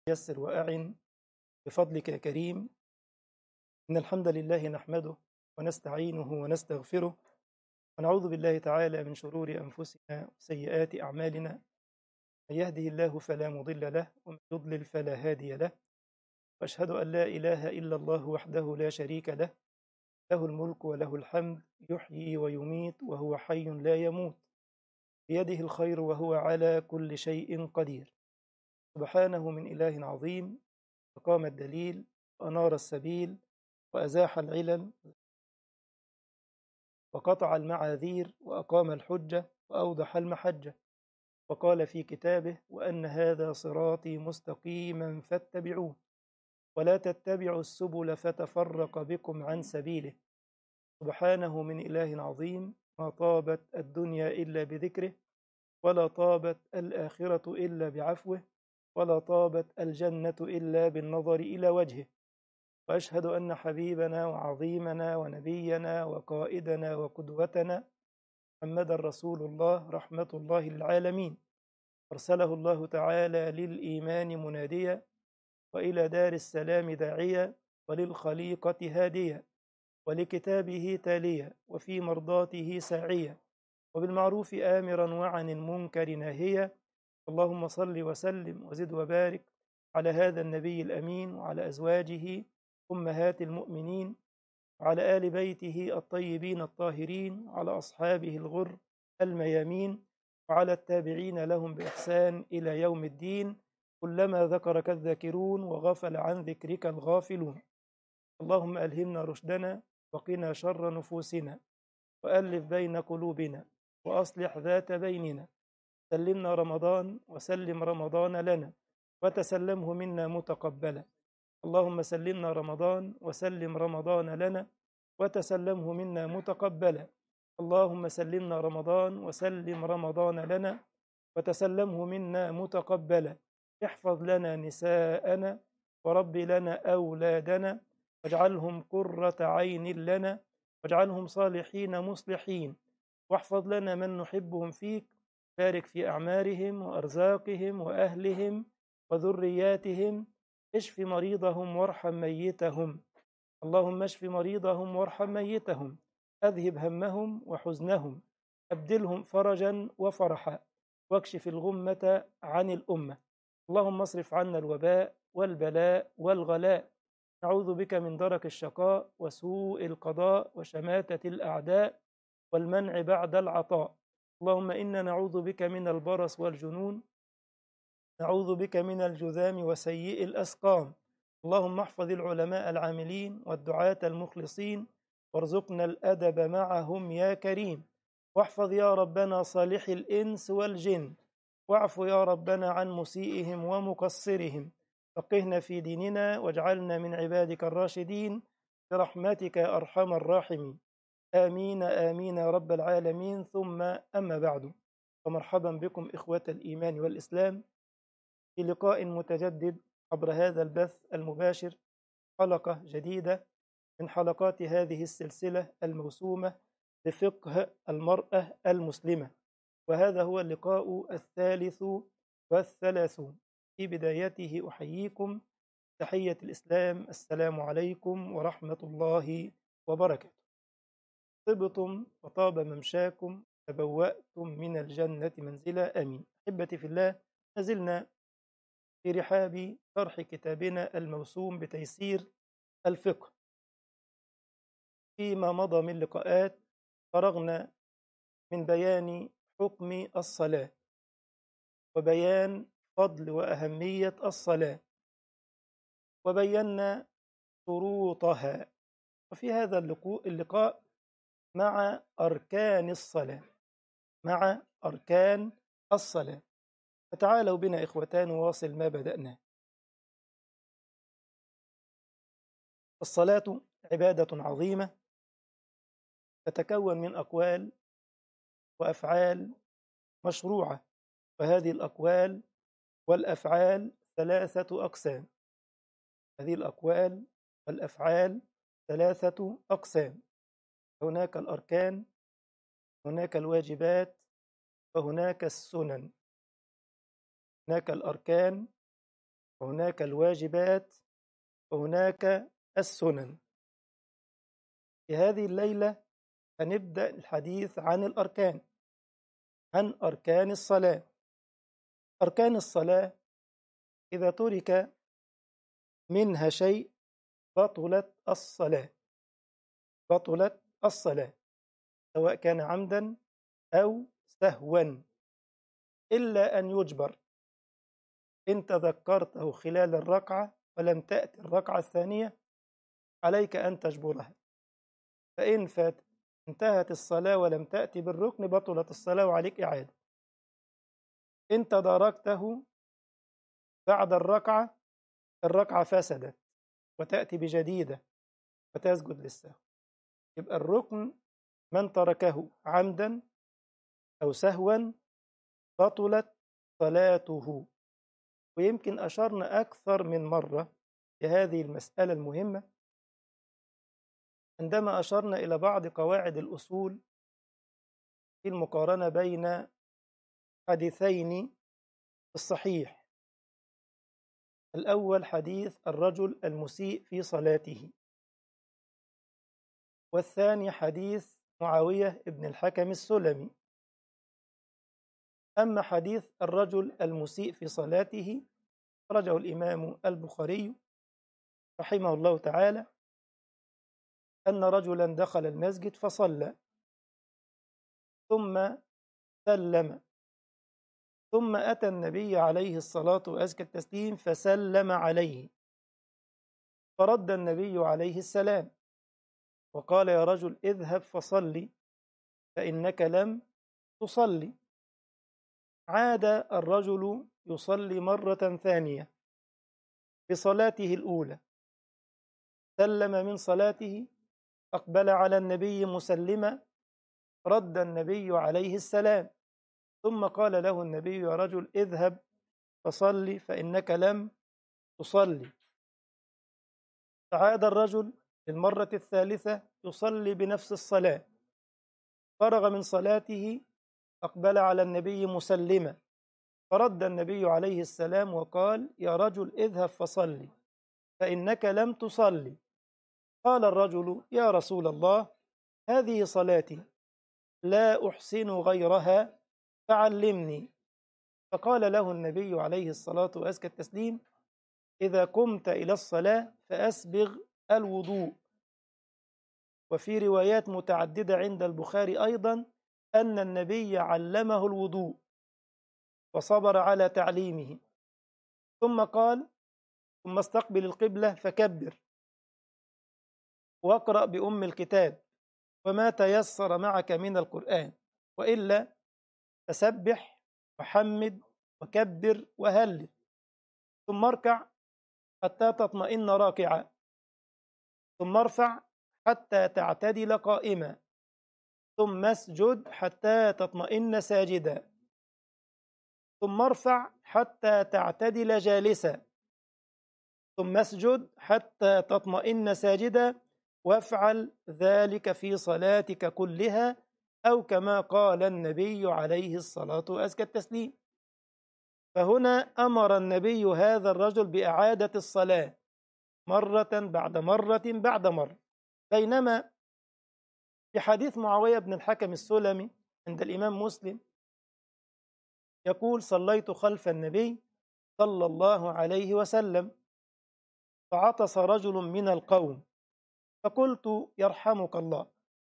يسر وأعن بفضلك يا كريم إن الحمد لله نحمده ونستعينه ونستغفره ونعوذ بالله تعالى من شرور أنفسنا وسيئات أعمالنا من يهده الله فلا مضل له ومن يضلل فلا هادي له وأشهد أن لا إله إلا الله وحده لا شريك له له الملك وله الحمد يحيي ويميت وهو حي لا يموت بيده الخير وهو على كل شيء قدير سبحانه من إله عظيم فقام الدليل وأنار السبيل وأزاح العلل وقطع المعاذير وأقام الحجة وأوضح المحجة وقال في كتابه وأن هذا صراطي مستقيما فاتبعوه ولا تتبعوا السبل فتفرق بكم عن سبيله سبحانه من إله عظيم ما طابت الدنيا إلا بذكره ولا طابت الآخرة إلا بعفوه ولا طابت الجنة إلا بالنظر إلى وجهه وأشهد أن حبيبنا وعظيمنا ونبينا وقائدنا وقدوتنا محمد رسول الله رحمة الله للعالمين أرسله الله تعالى للإيمان مناديا وإلى دار السلام داعيا وللخليقة هاديا ولكتابه تاليا وفي مرضاته ساعيا وبالمعروف آمرا وعن المنكر ناهيا اللهم صل وسلم وزد وبارك على هذا النبي الأمين وعلى أزواجه أمهات المؤمنين وعلى آل بيته الطيبين الطاهرين وعلى أصحابه الغر الميامين وعلى التابعين لهم بإحسان إلى يوم الدين كلما ذكرك الذاكرون وغفل عن ذكرك الغافلون اللهم ألهمنا رشدنا وقنا شر نفوسنا وألف بين قلوبنا وأصلح ذات بيننا سلمنا رمضان وسلم رمضان لنا وتسلمه منا متقبلا اللهم سلمنا رمضان وسلم رمضان لنا وتسلمه منا متقبلا اللهم سلمنا رمضان وسلم رمضان لنا وتسلمه منا متقبلا احفظ لنا نساءنا ورب لنا أولادنا واجعلهم قرة عين لنا واجعلهم صالحين مصلحين واحفظ لنا من نحبهم فيك بارك في أعمارهم وأرزاقهم وأهلهم وذرياتهم اشف مريضهم وارحم ميتهم اللهم اشف مريضهم وارحم ميتهم أذهب همهم وحزنهم أبدلهم فرجا وفرحا واكشف الغمة عن الأمة اللهم اصرف عنا الوباء والبلاء والغلاء نعوذ بك من درك الشقاء وسوء القضاء وشماتة الأعداء والمنع بعد العطاء اللهم إنا نعوذ بك من البرص والجنون نعوذ بك من الجذام وسيء الأسقام اللهم احفظ العلماء العاملين والدعاة المخلصين وارزقنا الأدب معهم يا كريم واحفظ يا ربنا صالح الإنس والجن واعف يا ربنا عن مسيئهم ومقصرهم فقهنا في ديننا واجعلنا من عبادك الراشدين برحمتك يا أرحم الراحمين آمين آمين يا رب العالمين ثم أما بعد فمرحبا بكم إخوة الإيمان والإسلام في لقاء متجدد عبر هذا البث المباشر حلقة جديدة من حلقات هذه السلسلة الموسومة لفقه المرأة المسلمة وهذا هو اللقاء الثالث والثلاثون في بدايته أحييكم تحية الإسلام السلام عليكم ورحمة الله وبركاته طبتم وطاب ممشاكم تبوأتم من الجنة منزلا آمين أحبتي في الله نزلنا في رحاب شرح كتابنا الموسوم بتيسير الفقه فيما مضى من لقاءات فرغنا من بيان حكم الصلاة وبيان فضل وأهمية الصلاة وبينا شروطها وفي هذا اللقاء مع أركان الصلاة مع أركان الصلاة فتعالوا بنا إخوتان نواصل ما بدأنا الصلاة عبادة عظيمة تتكون من أقوال وأفعال مشروعة وهذه الأقوال والأفعال ثلاثة أقسام هذه الأقوال والأفعال ثلاثة أقسام هناك الأركان هناك الواجبات وهناك السنن هناك الأركان وهناك الواجبات وهناك السنن في هذه الليلة هنبدأ الحديث عن الأركان عن أركان الصلاة أركان الصلاة إذا ترك منها شيء بطلت الصلاة بطلت الصلاة سواء كان عمدا أو سهوا إلا أن يجبر إن تذكرته خلال الركعة ولم تأتي الركعة الثانية عليك أن تجبرها فإن فات انتهت الصلاة ولم تأتي بالركن بطلت الصلاة وعليك إعادة إن تداركته بعد الركعة الركعة فسدت وتأتي بجديدة وتسجد للسهو يبقى الركن من تركه عمدا أو سهوا بطلت صلاته ويمكن أشرنا أكثر من مرة لهذه المسألة المهمة عندما أشرنا إلى بعض قواعد الأصول في المقارنة بين حديثين في الصحيح الأول حديث الرجل المسيء في صلاته والثاني حديث معاوية ابن الحكم السلمي أما حديث الرجل المسيء في صلاته رجعه الإمام البخاري رحمه الله تعالى أن رجلا دخل المسجد فصلى ثم سلم ثم أتى النبي عليه الصلاة وأزكى التسليم فسلم عليه فرد النبي عليه السلام وقال يا رجل اذهب فصلي فإنك لم تصلي عاد الرجل يصلي مرة ثانية بصلاته الأولى سلم من صلاته أقبل على النبي مسلما رد النبي عليه السلام ثم قال له النبي يا رجل اذهب فصلي فإنك لم تصلي فعاد الرجل للمرة الثالثة يصلي بنفس الصلاة فرغ من صلاته أقبل على النبي مسلما فرد النبي عليه السلام وقال يا رجل اذهب فصلي فإنك لم تصلي قال الرجل يا رسول الله هذه صلاتي لا أحسن غيرها فعلمني فقال له النبي عليه الصلاة وأزكى التسليم إذا قمت إلى الصلاة فأسبغ الوضوء وفي روايات متعددة عند البخاري أيضا أن النبي علمه الوضوء وصبر على تعليمه ثم قال ثم استقبل القبلة فكبر واقرأ بأم الكتاب وما تيسر معك من القرآن وإلا فسبح وحمد وكبر وهلل ثم اركع حتى تطمئن راكعا ثم ارفع حتى تعتدل قائما ثم اسجد حتى تطمئن ساجدا ثم ارفع حتى تعتدل جالسا ثم اسجد حتى تطمئن ساجدا وافعل ذلك في صلاتك كلها أو كما قال النبي عليه الصلاة وأزكى التسليم فهنا أمر النبي هذا الرجل بإعادة الصلاة مرة بعد مرة بعد مرة بينما في حديث معاوية بن الحكم السلمي عند الإمام مسلم يقول صليت خلف النبي صلى الله عليه وسلم فعطس رجل من القوم فقلت يرحمك الله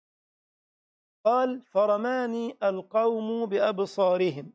قال فرماني القوم بأبصارهم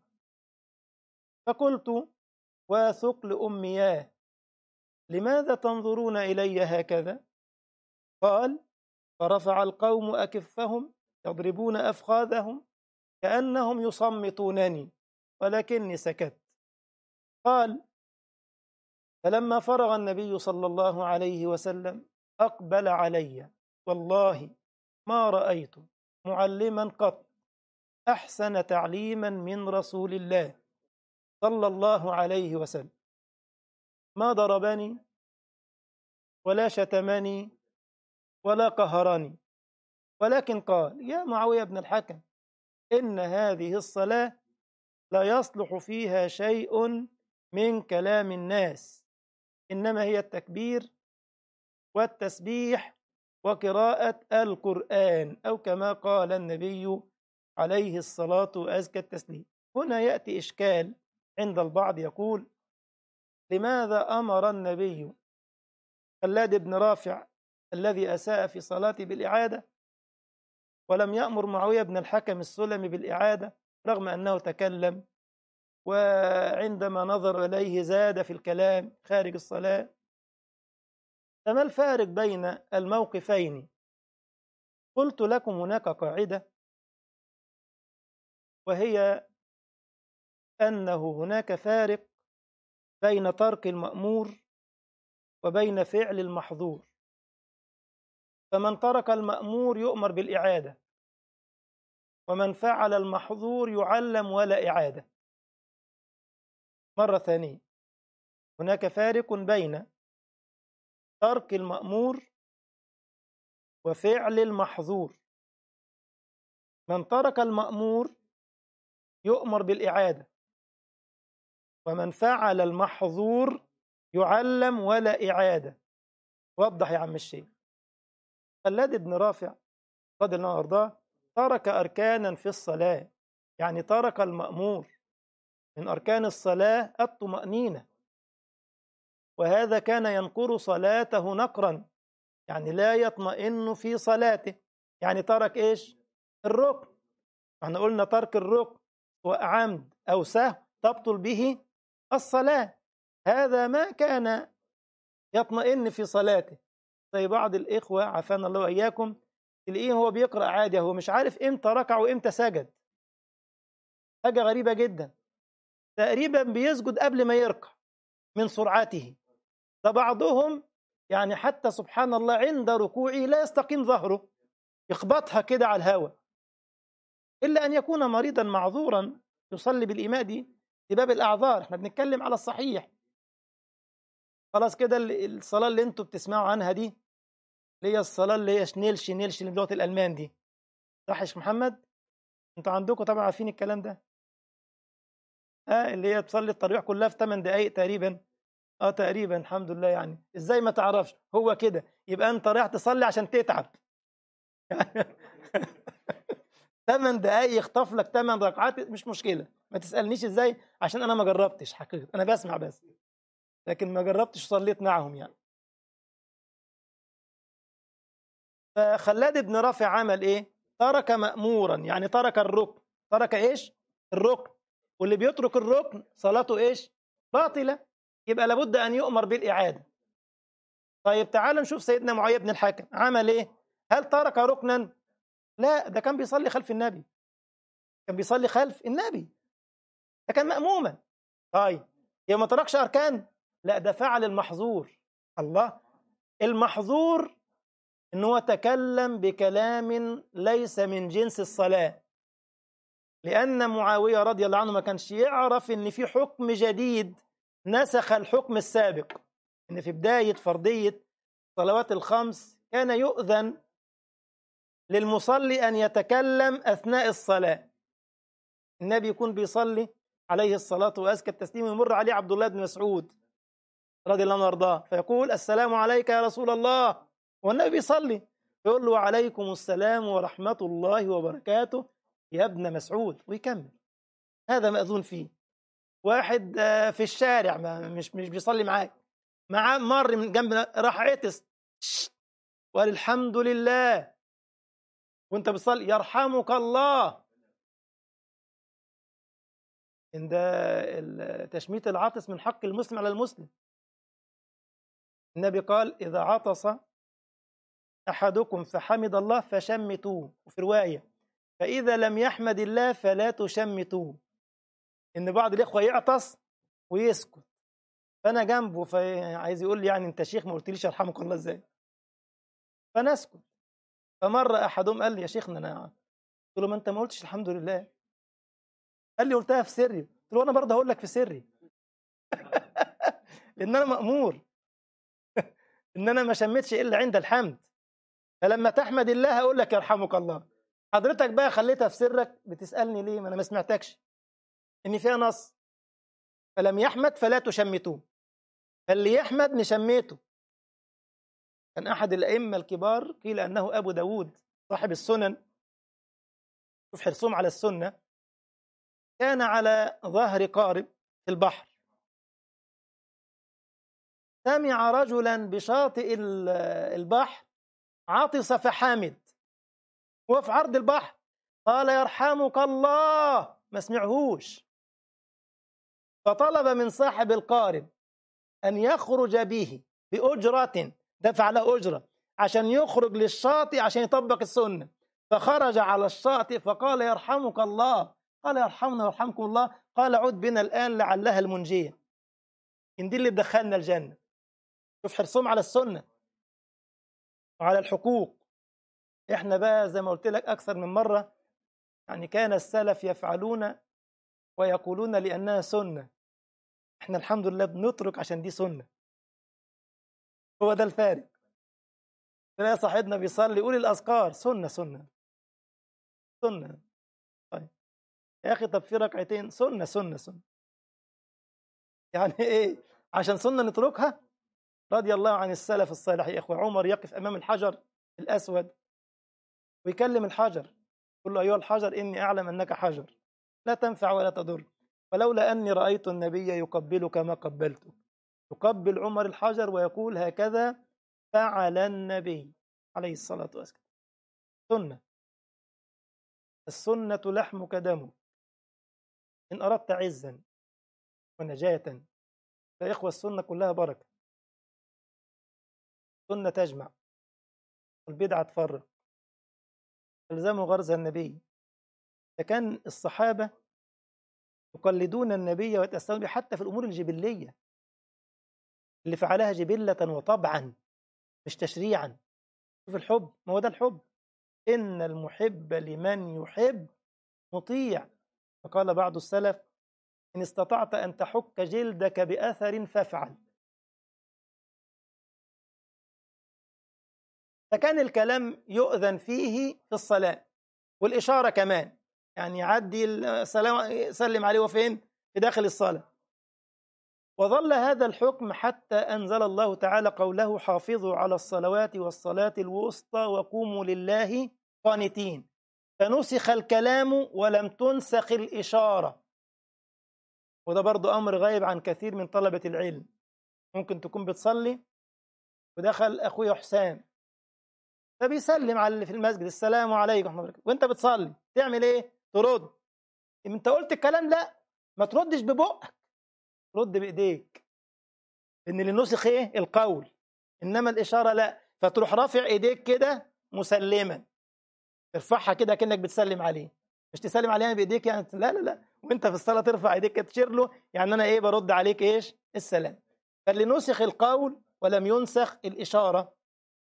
فقلت واثقل أمياه لماذا تنظرون إلي هكذا قال فرفع القوم أكفهم يضربون أفخاذهم كأنهم يصمتونني ولكني سكت قال فلما فرغ النبي صلى الله عليه وسلم أقبل علي والله ما رأيت معلما قط أحسن تعليما من رسول الله صلى الله عليه وسلم ما ضربني ولا شتمني ولا قهرني ولكن قال يا معاوية بن الحكم إن هذه الصلاة لا يصلح فيها شيء من كلام الناس إنما هي التكبير والتسبيح وقراءة القرآن أو كما قال النبي عليه الصلاة وأزكى التسليم هنا يأتي إشكال عند البعض يقول لماذا أمر النبي خلاد بن رافع الذي أساء في صلاته بالإعادة ولم يأمر معاوية بن الحكم السلمي بالإعادة رغم أنه تكلم وعندما نظر إليه زاد في الكلام خارج الصلاة فما الفارق بين الموقفين قلت لكم هناك قاعدة وهي أنه هناك فارق بين ترك المأمور وبين فعل المحظور فمن ترك المأمور يؤمر بالإعادة ومن فعل المحظور يعلم ولا إعادة مرة ثانية هناك فارق بين ترك المأمور وفعل المحظور من ترك المأمور يؤمر بالإعادة ومن فعل المحظور يعلم ولا إعادة وضح يا عم الشيخ خلاد بن رافع رضي الله عنه وارضاه ترك أركانا في الصلاة يعني ترك المأمور من أركان الصلاة الطمأنينة وهذا كان ينقر صلاته نقرا يعني لا يطمئن في صلاته يعني ترك إيش الركن احنا قلنا ترك الركن وعمد أو سهو تبطل به الصلاة هذا ما كان يطمئن في صلاته زي بعض الإخوة عافانا الله وإياكم تلاقيه هو بيقرأ عادي هو مش عارف إمتى ركع وإمتى سجد حاجة غريبة جدا تقريبا بيسجد قبل ما يركع من سرعته ده بعضهم يعني حتى سبحان الله عند ركوعه لا يستقيم ظهره يخبطها كده على الهواء إلا أن يكون مريضا معذورا يصلي بالإيماء دي في باب الأعذار احنا بنتكلم على الصحيح خلاص كده الصلاة اللي انتوا بتسمعوا عنها دي اللي هي الصلاة اللي هي شنيل شنيل شنيل بلغة الألمان دي صح يا شيخ محمد؟ انتوا عندكم طبعا عارفين الكلام ده اه اللي هي تصلي التراويح كلها في 8 دقايق تقريبا اه تقريبا الحمد لله يعني ازاي ما تعرفش هو كده يبقى انت رايح تصلي عشان تتعب 8 دقايق يخطف لك 8 ركعات مش مشكله ما تسالنيش ازاي عشان انا ما جربتش حقيقه انا بسمع بس لكن ما جربتش صليت معهم يعني فخلاد بن رافع عمل ايه ترك مأمورا يعني ترك الركن ترك ايش الركن واللي بيترك الركن صلاته ايش باطلة يبقى لابد ان يؤمر بالإعادة طيب تعال نشوف سيدنا معاوية بن الحكم عمل ايه هل ترك ركنا لا ده كان بيصلي خلف النبي كان بيصلي خلف النبي ده كان مأموما طيب يبقى ما تركش أركان لا ده فعل المحظور الله المحظور ان هو تكلم بكلام ليس من جنس الصلاه لان معاويه رضي الله عنه ما كانش يعرف ان في حكم جديد نسخ الحكم السابق ان في بدايه فرضيه الصلوات الخمس كان يؤذن للمصلي ان يتكلم اثناء الصلاه النبي يكون بيصلي عليه الصلاه وازكى التسليم ويمر عليه عبد الله بن مسعود رضي الله عنه وارضاه فيقول السلام عليك يا رسول الله والنبي بيصلي يقول له عليكم السلام ورحمة الله وبركاته يا ابن مسعود ويكمل هذا مأذون فيه واحد في الشارع ما مش مش بيصلي معاك معاه مر من جنبنا راح عطس وقال الحمد لله وانت بتصلي يرحمك الله ان ده تشميت العطس من حق المسلم على المسلم النبي قال إذا عطس أحدكم فحمد الله فشمتوه وفي رواية فإذا لم يحمد الله فلا تشمتوه إن بعض الإخوة يعطس ويسكت فأنا جنبه فعايز يقول لي يعني أنت شيخ ما قلتليش يرحمك الله إزاي فنسكت فمرة أحدهم قال لي يا شيخنا أنا قلت له ما أنت ما قلتش الحمد لله قال لي قلتها في سري قلت له أنا برضه هقول لك في سري لأن أنا مأمور إن أنا ما شمتش إلا عند الحمد فلما تحمد الله هقول لك يرحمك الله حضرتك بقى خليتها في سرك بتسألني ليه ما أنا ما سمعتكش إن فيها نص فلم يحمد فلا تشمتوه فاللي يحمد نشميته كان أحد الأئمة الكبار قيل أنه أبو داود صاحب السنن شوف حرصهم على السنة كان على ظهر قارب في البحر سمع رجلا بشاطئ البحر عطس فحامد هو في عرض البحر قال يرحمك الله ما سمعهوش فطلب من صاحب القارب أن يخرج به بأجرة دفع له أجرة عشان يخرج للشاطئ عشان يطبق السنة فخرج على الشاطئ فقال يرحمك الله قال يرحمنا ويرحمكم الله قال عد بنا الآن لعلها المنجية إن دي اللي تدخلنا الجنة شوف حرصهم على السنة وعلى الحقوق احنا بقى زي ما قلت لك أكثر من مرة يعني كان السلف يفعلون ويقولون لأنها سنة احنا الحمد لله بنترك عشان دي سنة هو ده الفارق تلاقي صاحبنا بيصلي يقول الأذكار سنة سنة سنة طيب يا أخي طب في ركعتين سنة سنة سنة يعني إيه عشان سنة نتركها رضي الله عن السلف الصالح يا إخوة عمر يقف أمام الحجر الأسود ويكلم الحجر يقول له أيها الحجر إني أعلم أنك حجر لا تنفع ولا تضر ولولا أني رأيت النبي يقبلك ما قبلتك يقبل عمر الحجر ويقول هكذا فعل النبي عليه الصلاة والسلام سنة السنة لحمك دمك إن أردت عزا ونجاة فيا إخوة السنة كلها بركة السنة تجمع والبدعة تفرق الزموا غرز النبي فكان الصحابة يقلدون النبي ويتأثرون به حتى في الأمور الجبلية اللي فعلها جبلة وطبعا مش تشريعا شوف الحب ما هو ده الحب إن المحب لمن يحب مطيع فقال بعض السلف إن استطعت أن تحك جلدك بأثر فافعل فكان الكلام يؤذن فيه في الصلاة والإشارة كمان يعني يعدي السلام سلم عليه وفين في داخل الصلاة وظل هذا الحكم حتى أنزل الله تعالى قوله حافظوا على الصلوات والصلاة الوسطى وقوموا لله قانتين فنسخ الكلام ولم تنسخ الإشارة وده برضو أمر غايب عن كثير من طلبة العلم ممكن تكون بتصلي ودخل أخويا حسام فبيسلم على اللي في المسجد السلام عليكم ورحمة الله وانت بتصلي تعمل ايه ترد انت قلت الكلام لا ما تردش ببقك رد بايديك ان اللي نسخ ايه القول انما الاشاره لا فتروح رافع ايديك كده مسلما ارفعها كده كانك بتسلم عليه مش تسلم عليه يعني بايديك يعني لا لا لا وانت في الصلاه ترفع ايديك تشير له يعني انا ايه برد عليك ايش السلام فاللي نسخ القول ولم ينسخ الاشاره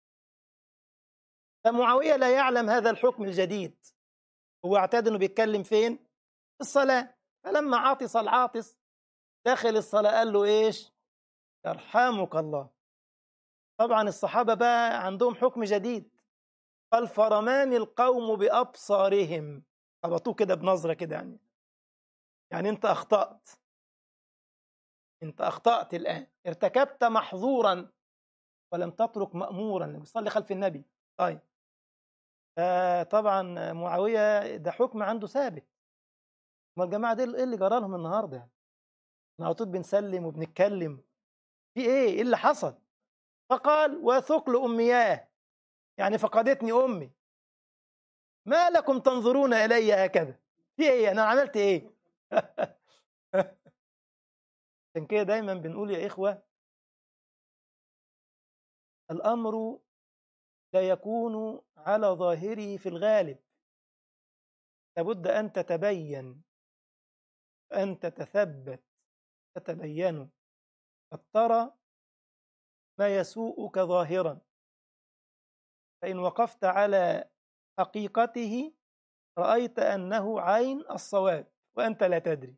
فمعاويه لا يعلم هذا الحكم الجديد هو اعتاد انه بيتكلم فين في الصلاه فلما عاطس العاطس داخل الصلاه قال له ايش يرحمك الله طبعا الصحابه بقى عندهم حكم جديد قال فرمان القوم بابصارهم خبطوه كده بنظره كده يعني يعني انت اخطات انت اخطات الان ارتكبت محظورا ولم تترك مامورا بيصلي خلف النبي طيب طبعا معاويه ده حكم عنده ثابت ما الجماعه دي ايه اللي جرى لهم النهارده يعني على طول بنسلم وبنتكلم في ايه ايه اللي حصل فقال وثقل امياه يعني فقدتني امي ما لكم تنظرون الي هكذا في ايه انا عملت ايه عشان كده دايما بنقول يا اخوه الامر لا يكون على ظاهره في الغالب لابد ان تتبين ان تتثبت تتبين قد ترى ما يسوءك ظاهرا فإن وقفت على حقيقته رأيت أنه عين الصواب وأنت لا تدري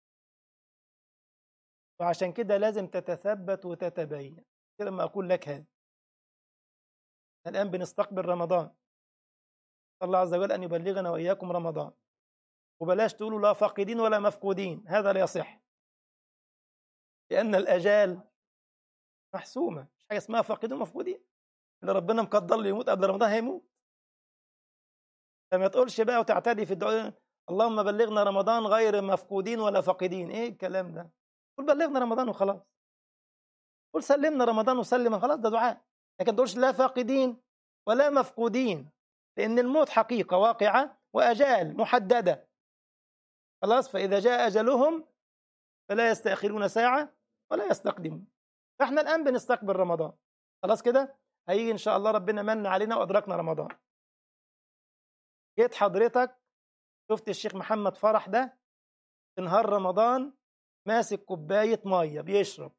وعشان كده لازم تتثبت وتتبين كده ما أقول لك هذا الآن بنستقبل رمضان الله عز وجل أن يبلغنا وإياكم رمضان وبلاش تقولوا لا فاقدين ولا مفقودين هذا لا يصح لأن الأجال محسومة مش حاجة اسمها فاقدين ومفقودين اللي ربنا مقدر له يموت قبل رمضان هيموت فما تقولش بقى وتعتدي في الدعاء اللهم بلغنا رمضان غير مفقودين ولا فاقدين ايه الكلام ده قول بلغنا رمضان وخلاص قول سلمنا رمضان وسلم خلاص ده دعاء لكن تقولش لا فاقدين ولا مفقودين لأن الموت حقيقة واقعة وأجال محددة خلاص فإذا جاء أجلهم فلا يستأخرون ساعة ولا يستقدمون فإحنا الآن بنستقبل رمضان خلاص كده هيجي إن شاء الله ربنا من علينا وأدركنا رمضان جيت حضرتك شفت الشيخ محمد فرح ده في نهار رمضان ماسك كوباية مية بيشرب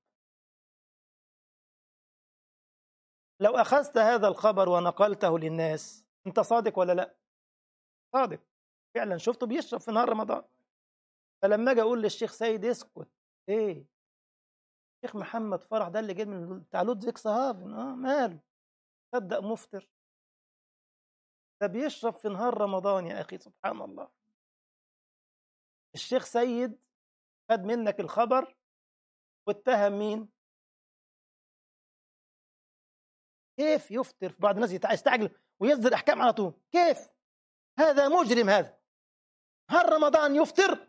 لو أخذت هذا الخبر ونقلته للناس أنت صادق ولا لا صادق فعلا شفته بيشرب في نهار رمضان فلما أجي أقول للشيخ سيد اسكت إيه الشيخ محمد فرح ده اللي جاي من بتاع لودزيك صهافن اه ماله صدق مفطر ده بيشرب في نهار رمضان يا أخي سبحان الله الشيخ سيد خد منك الخبر واتهم مين كيف يفطر في بعض الناس يستعجل ويصدر احكام على طول كيف هذا مجرم هذا هل رمضان يفطر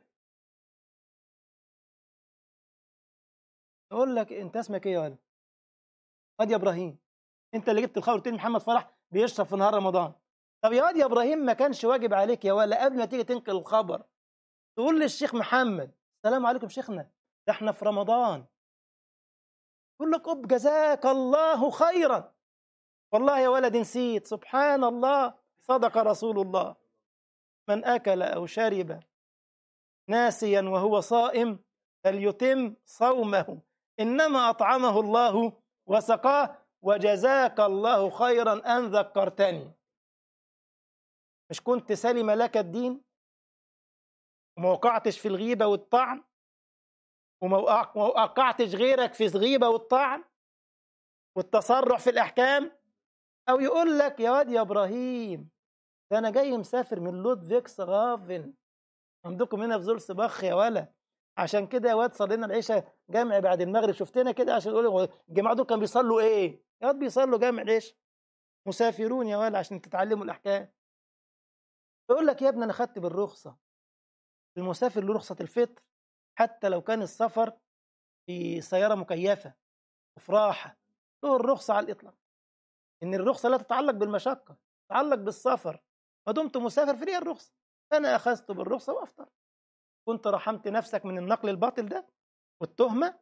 يقول لك انت اسمك ايه يا ولد واد يا ابراهيم انت اللي جبت الخبر قلت محمد فرح بيشرب في نهار رمضان طب يا واد يا ابراهيم ما كانش واجب عليك يا ولا قبل ما تيجي تنقل الخبر تقول للشيخ محمد السلام عليكم شيخنا ده احنا في رمضان يقول لك اب جزاك الله خيرا والله يا ولد نسيت سبحان الله صدق رسول الله من أكل أو شرب ناسيا وهو صائم فليتم صومه إنما أطعمه الله وسقاه وجزاك الله خيرا أن ذكرتني مش كنت سلم لك الدين وما وقعتش في الغيبة والطعن وما وقعتش غيرك في الغيبة والطعن والتصرع في الأحكام أو يقول لك يا واد يا إبراهيم ده أنا جاي مسافر من لودفيكس غافن عندكم هنا في زولس بخ يا ولا عشان كده يا واد صلينا العشاء جامع بعد المغرب شفتنا كده عشان يقولوا الجماعة دول كانوا بيصلوا إيه؟ يا واد بيصلوا جامع ليش؟ مسافرون يا ولا عشان تتعلموا الأحكام يقول لك يا ابني أنا خدت بالرخصة المسافر له رخصة الفطر حتى لو كان السفر في سيارة مكيفة وفي راحة له الرخصة على الإطلاق ان الرخصه لا تتعلق بالمشقه تتعلق بالسفر ما دمت مسافر فلي الرخصه انا اخذت بالرخصه وافطر كنت رحمت نفسك من النقل الباطل ده والتهمه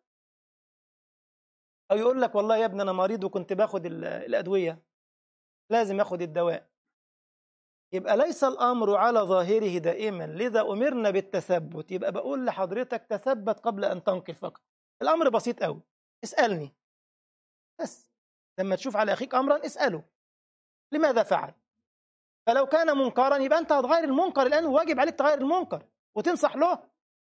او يقول لك والله يا ابني انا مريض وكنت باخد الادويه لازم اخد الدواء يبقى ليس الامر على ظاهره دائما لذا امرنا بالتثبت يبقى بقول لحضرتك تثبت قبل ان تنقل فقط الامر بسيط قوي اسالني بس لما تشوف على أخيك أمرا اسأله لماذا فعل فلو كان منكرا يبقى أنت هتغير المنكر الآن واجب عليك تغير المنكر وتنصح له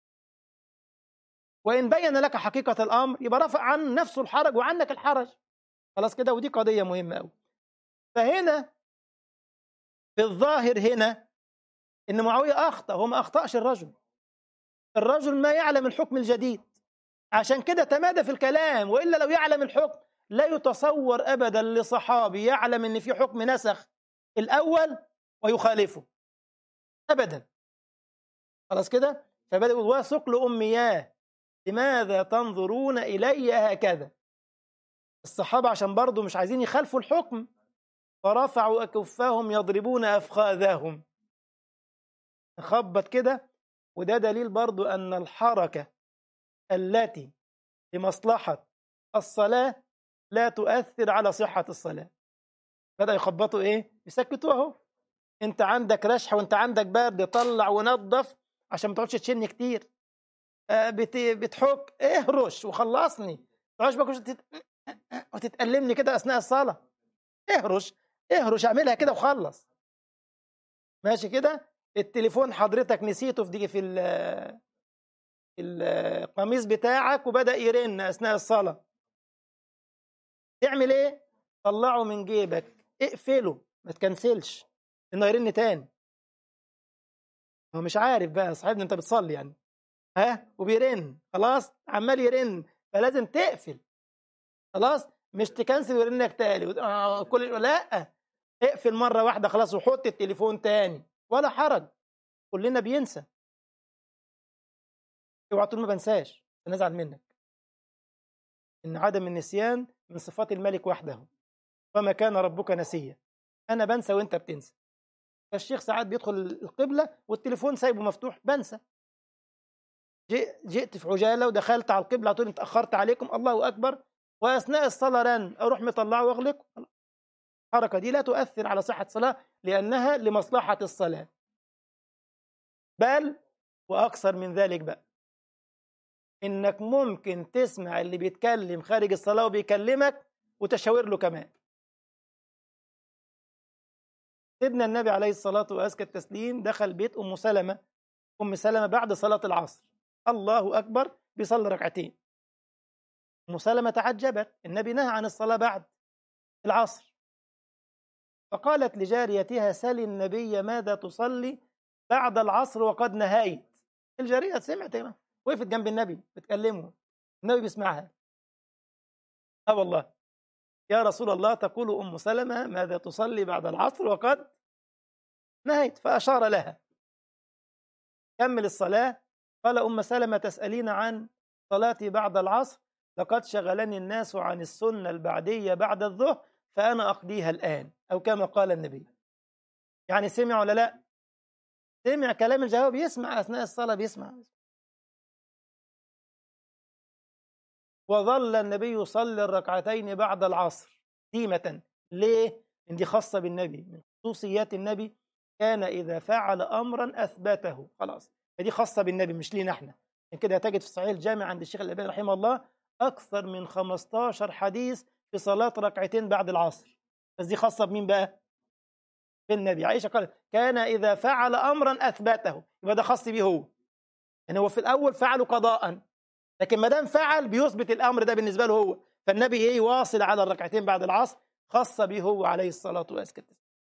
وإن بين لك حقيقة الأمر يبقى رفع عن نفسه الحرج وعنك الحرج خلاص كده ودي قضية مهمة أوي فهنا في الظاهر هنا إن معاوية أخطأ هو ما أخطأش الرجل الرجل ما يعلم الحكم الجديد عشان كده تمادى في الكلام وإلا لو يعلم الحكم لا يتصور ابدا لصحابي يعلم ان في حكم نسخ الاول ويخالفه ابدا خلاص كده فبدا يقول وثقل امياه لماذا تنظرون الي هكذا الصحابه عشان برضه مش عايزين يخالفوا الحكم فرفعوا اكفهم يضربون افخاذهم خبط كده وده دليل برضه ان الحركه التي لمصلحه الصلاه لا تؤثر على صحة الصلاة بدأ يخبطوا إيه؟ يسكتوا أهو أنت عندك رشح وأنت عندك برد طلع ونظف عشان ما تقعدش تشن كتير آه بت... بتحك اهرش وخلصني ما تقعدش تت... وتتألمني كده أثناء الصلاة اهرش اهرش اعملها كده وخلص ماشي كده التليفون حضرتك نسيته في في القميص بتاعك وبدأ يرن أثناء الصلاة تعمل ايه طلعه من جيبك اقفله ما تكنسلش انه يرن تاني هو مش عارف بقى صاحبنا انت بتصلي يعني ها وبيرن خلاص عمال يرن فلازم تقفل خلاص مش تكنسل وانك تالي آه كل لا اقفل مره واحده خلاص وحط التليفون تاني ولا حرج كلنا بينسى اوعى تقول ما بنساش نزعل منك ان عدم النسيان من صفات الملك وحده وما كان ربك نسيا انا بنسى وانت بتنسى فالشيخ ساعات بيدخل القبله والتليفون سايبه مفتوح بنسى جئت في عجاله ودخلت على القبله تقول اتاخرت عليكم الله اكبر واثناء الصلاه رن اروح مطلعه واغلقه الحركه دي لا تؤثر على صحه الصلاه لانها لمصلحه الصلاه بل واكثر من ذلك بقى انك ممكن تسمع اللي بيتكلم خارج الصلاه وبيكلمك وتشاور له كمان سيدنا النبي عليه الصلاه وازكى التسليم دخل بيت ام سلمه ام سلمه بعد صلاه العصر الله اكبر بيصلي ركعتين ام سلمه تعجبت النبي نهى عن الصلاه بعد العصر فقالت لجاريتها سل النبي ماذا تصلي بعد العصر وقد نهيت الجاريه سمعت وقفت جنب النبي بتكلمه النبي بيسمعها اه والله يا رسول الله تقول ام سلمه ماذا تصلي بعد العصر وقد نهيت فاشار لها كمل الصلاه قال ام سلمه تسالين عن صلاتي بعد العصر لقد شغلني الناس عن السنه البعديه بعد الظهر فانا اقضيها الان او كما قال النبي يعني سمع ولا لا سمع كلام الجواب يسمع اثناء الصلاه بيسمع وظل النبي يصلي الركعتين بعد العصر ديمة ليه؟ إن دي خاصة بالنبي من خصوصيات النبي كان إذا فعل أمرا أثبته خلاص فدي خاصة بالنبي مش لينا احنا عشان كده تجد في صحيح الجامع عند الشيخ الألباني رحمه الله أكثر من 15 حديث في صلاة ركعتين بعد العصر بس دي خاصة بمين بقى؟ بالنبي عائشة قالت كان إذا فعل أمرا أثبته يبقى ده خاص بيه هو يعني هو في الأول فعله قضاء لكن ما دام فعل بيثبت الامر ده بالنسبه له هو فالنبي ايه واصل على الركعتين بعد العصر خاصه به هو عليه الصلاه والسلام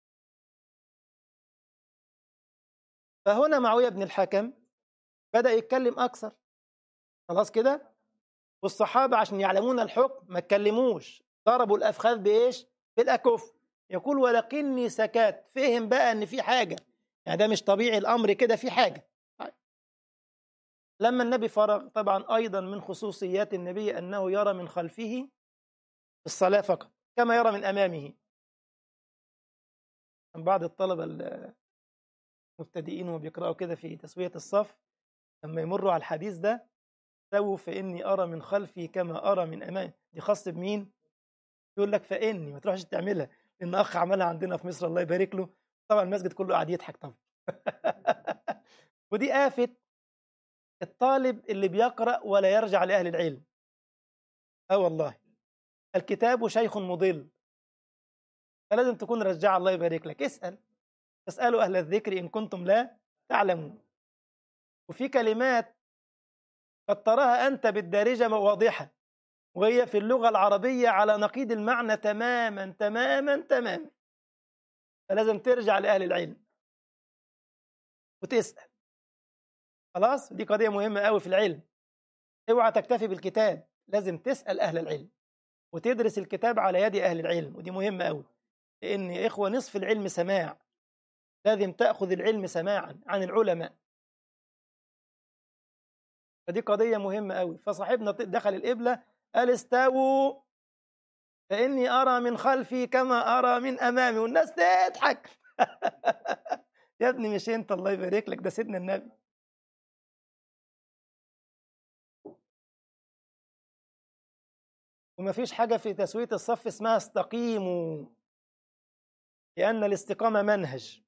فهنا معاويه بن الحكم بدا يتكلم اكثر خلاص كده والصحابه عشان يعلمون الحكم ما اتكلموش ضربوا الافخاذ بايش بالاكف يقول ولكني سكت فهم بقى ان في حاجه يعني ده مش طبيعي الامر كده في حاجه لما النبي فرغ طبعا أيضا من خصوصيات النبي أنه يرى من خلفه الصلاة فقط كما يرى من أمامه بعض الطلبة المبتدئين وبيقرأوا كده في تسوية الصف لما يمروا على الحديث ده سووا فإني أرى من خلفي كما أرى من أمامي دي خاص بمين؟ يقول لك فإني ما تروحش تعملها لأن أخ عملها عندنا في مصر الله يبارك له طبعا المسجد كله قاعد يضحك طبعا ودي آفة الطالب اللي بيقرأ ولا يرجع لأهل العلم اه والله الكتاب شيخ مضل فلازم تكون رجع الله يبارك لك اسأل فاسألوا أهل الذكر إن كنتم لا تعلمون وفي كلمات قد تراها أنت بالدارجة واضحة وهي في اللغة العربية على نقيض المعنى تماما تماما تماما فلازم ترجع لأهل العلم وتسأل خلاص دي قضية مهمة قوي في العلم اوعى تكتفي بالكتاب لازم تسأل أهل العلم وتدرس الكتاب على يد أهل العلم ودي مهمة قوي لأن يا إخوة نصف العلم سماع لازم تأخذ العلم سماعا عن العلماء فدي قضية مهمة قوي فصاحبنا دخل القبلة قال استووا فإني أرى من خلفي كما أرى من أمامي والناس تضحك يا ابني مش أنت الله يبارك لك ده سيدنا النبي وما فيش حاجة في تسوية الصف اسمها استقيموا لأن الاستقامة منهج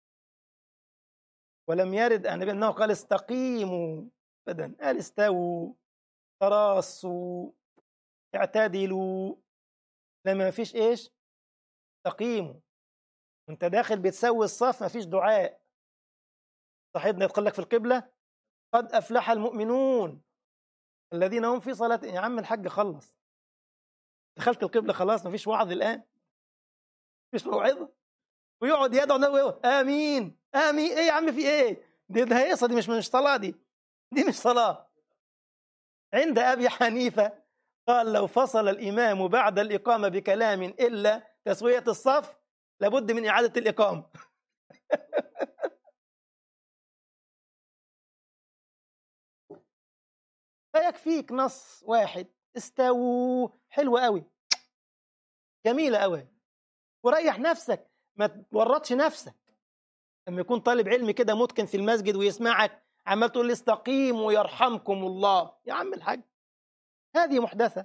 ولم يرد أن أنه قال استقيموا أبدا قال استووا تراصوا اعتدلوا لما ما فيش إيش استقيموا وانت داخل بتسوي الصف ما فيش دعاء صاحبنا يدخل لك في القبلة قد أفلح المؤمنون الذين هم في صلاة يا عم الحاج خلص دخلت القبلة خلاص مفيش وعظ الآن مفيش موعظة ويقعد يدعو نبوي آمين آمين إيه يا عم في إيه دي ده هيصة دي مش مش صلاة دي دي مش صلاة عند أبي حنيفة قال لو فصل الإمام بعد الإقامة بكلام إلا تسوية الصف لابد من إعادة الإقامة فيكفيك نص واحد استووا حلوة قوي جميلة قوي وريح نفسك ما تورطش نفسك لما يكون طالب علم كده متقن في المسجد ويسمعك عمال تقول لي استقيموا يرحمكم الله يا عم الحاج هذه محدثة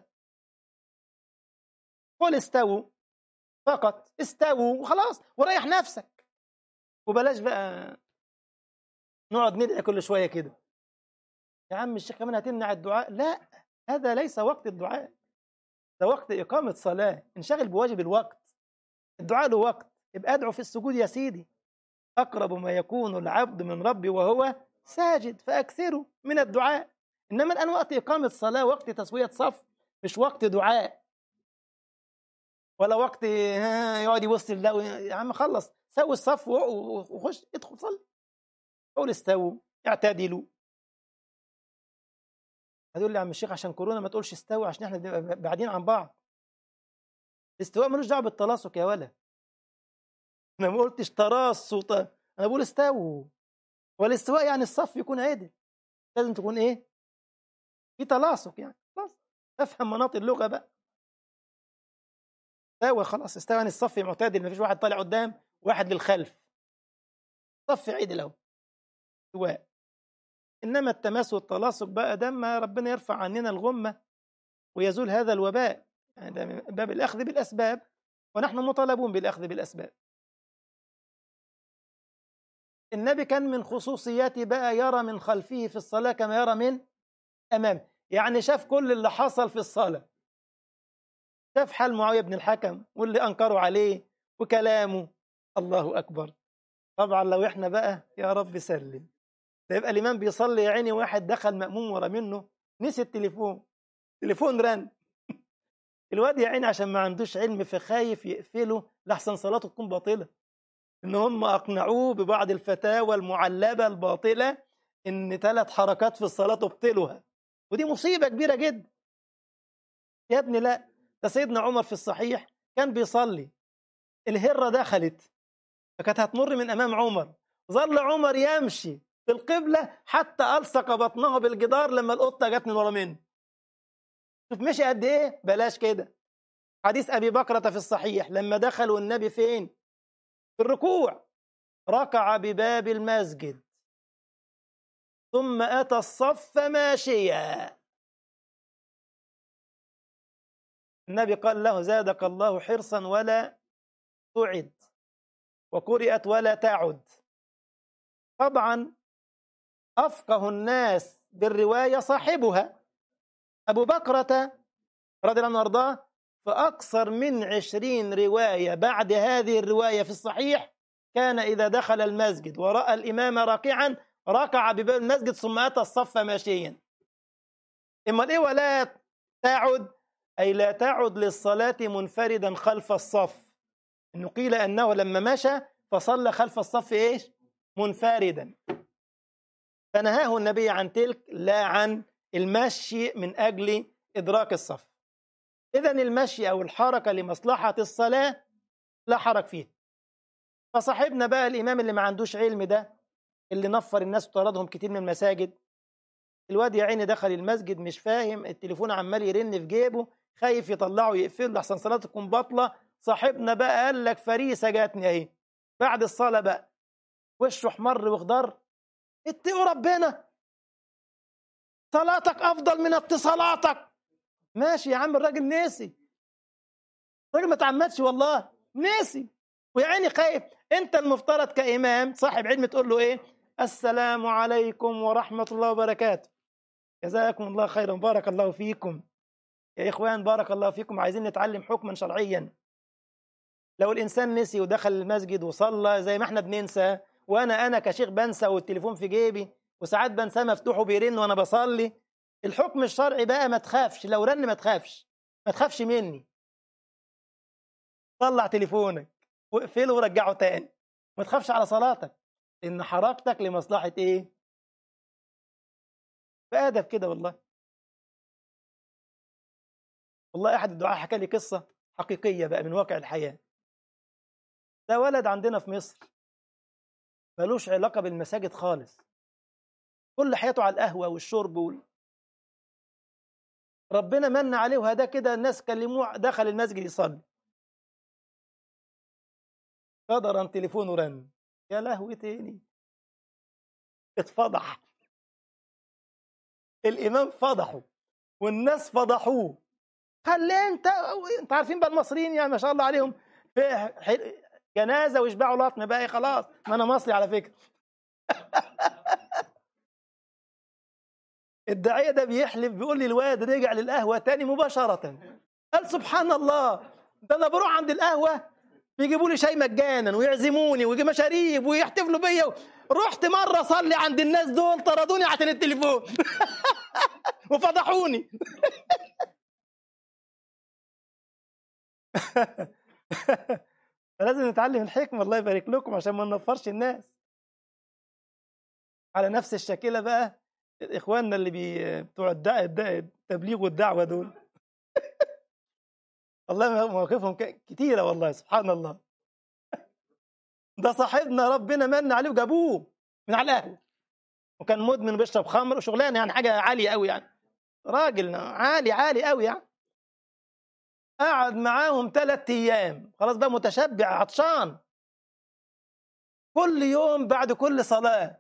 قل استووا فقط استووا وخلاص وريح نفسك وبلاش بقى نقعد ندعي كل شوية كده يا عم الشيخ كمان هتمنع الدعاء لا هذا ليس وقت الدعاء ده وقت إقامة صلاة انشغل بواجب الوقت الدعاء له وقت يبقى ادعو في السجود يا سيدي أقرب ما يكون العبد من ربي وهو ساجد فأكثروا من الدعاء إنما الآن وقت إقامة صلاة وقت تسوية صف مش وقت دعاء ولا وقت يقعد يبص لله يا عم خلص سوي الصف وخش ادخل صلي قول استووا اعتدلوا هتقول لي يا عم الشيخ عشان كورونا ما تقولش استوى عشان احنا بنبقى بعيدين عن بعض الاستواء ملوش دعوه بالتلاصق يا ولا انا ما قلتش تراص وط... انا بقول استووا والاستواء يعني الصف يكون عدل لازم تكون ايه في تلاصق يعني خلاص افهم مناط اللغه بقى استوى خلاص استوى يعني الصف معتدل ما فيش واحد طالع قدام وواحد للخلف صف عدل اهو استواء انما التماس والتلاصق بقى ده ما ربنا يرفع عننا الغمه ويزول هذا الوباء يعني ده من باب الاخذ بالاسباب ونحن مطالبون بالاخذ بالاسباب النبي كان من خصوصياته بقى يرى من خلفه في الصلاه كما يرى من امامه يعني شاف كل اللي حصل في الصلاه شاف حال معاويه بن الحكم واللي انكروا عليه وكلامه الله اكبر طبعا لو احنا بقى يا رب سلم ده يبقى الامام بيصلي يا عيني واحد دخل مأموم ورا منه نسي التليفون تليفون رن الواد يا عيني عشان ما عندوش علم فخايف يقفله لحسن صلاته تكون باطله ان هم اقنعوه ببعض الفتاوى المعلبه الباطله ان ثلاث حركات في الصلاه تبطلها ودي مصيبه كبيره جدا يا ابني لا ده سيدنا عمر في الصحيح كان بيصلي الهره دخلت فكانت هتمر من امام عمر ظل عمر يمشي في القبلة حتى ألصق بطنه بالجدار لما القطة جت من ورا منه شوف مشي قد إيه بلاش كده حديث أبي بكرة في الصحيح لما دخلوا النبي فين في الركوع ركع بباب المسجد ثم أتى الصف ماشيا النبي قال له زادك الله حرصا ولا تعد وقرئت ولا تعد طبعا أفقه الناس بالرواية صاحبها أبو بكرة رضي الله عنه وارضاه فأكثر من عشرين رواية بعد هذه الرواية في الصحيح كان إذا دخل المسجد ورأى الإمام راكعا ركع بباب المسجد ثم أتى الصف ماشيا إما إيه ولا تعد أي لا تعد للصلاة منفردا خلف الصف إنه قيل أنه لما مشى فصلى خلف الصف إيش منفردا فنهاه النبي عن تلك لا عن المشي من أجل إدراك الصف إذا المشي أو الحركة لمصلحة الصلاة لا حرج فيه فصاحبنا بقى الإمام اللي ما عندوش علم ده اللي نفر الناس وطردهم كتير من المساجد الواد يا عيني دخل المسجد مش فاهم التليفون عمال يرن في جيبه خايف يطلعه يقفله لحسن صلاته تكون باطله صاحبنا بقى قال لك فريسه جاتني اهي بعد الصلاه بقى وشه احمر واخضر اتقوا ربنا صلاتك افضل من اتصالاتك ماشي يا عم الراجل ناسي الراجل ما تعمدش والله ناسي ويا عيني خايف انت المفترض كامام صاحب علم تقول له ايه السلام عليكم ورحمه الله وبركاته جزاكم الله خيرا بارك الله فيكم يا اخوان بارك الله فيكم عايزين نتعلم حكما شرعيا لو الانسان نسي ودخل المسجد وصلى زي ما احنا بننسى وانا انا كشيخ بنسى والتليفون في جيبي وساعات بنساه مفتوح وبيرن وانا بصلي الحكم الشرعي بقى ما تخافش لو رن ما تخافش ما تخافش مني طلع تليفونك واقفله ورجعه تاني ما تخافش على صلاتك ان حركتك لمصلحه ايه بادب كده والله والله أحد الدعاة حكى لي قصة حقيقية بقى من واقع الحياة ده ولد عندنا في مصر ملوش علاقة بالمساجد خالص كل حياته على القهوة والشرب وال... ربنا من عليه وهذا كده الناس كلموه دخل المسجد يصلي قدرا تليفونه رن يا لهوي تاني اتفضح الامام فضحه والناس فضحوه خليه انت انت عارفين بقى المصريين يعني ما شاء الله عليهم في جنازه ويشبعوا لطم بقى خلاص ما انا مصري على فكره الداعيه ده بيحلف بيقول لي الواد رجع للقهوه تاني مباشره قال سبحان الله ده انا بروح عند القهوه بيجيبوا لي شاي مجانا ويعزموني ويجي مشاريب ويحتفلوا بيا رحت مره اصلي عند الناس دول طردوني عشان التليفون وفضحوني فلازم نتعلم الحكمه الله يبارك لكم عشان ما ننفرش الناس على نفس الشكلة بقى اخواننا اللي بي بتوع الدع... التبليغ والدعوه دول والله مواقفهم كتيره والله سبحان الله ده صاحبنا ربنا من عليه وجابوه من على القهوه وكان مدمن بيشرب خمر وشغلانه يعني حاجه عاليه قوي يعني راجل عالي عالي قوي يعني قعد معاهم ثلاث ايام خلاص بقى متشبع عطشان كل يوم بعد كل صلاه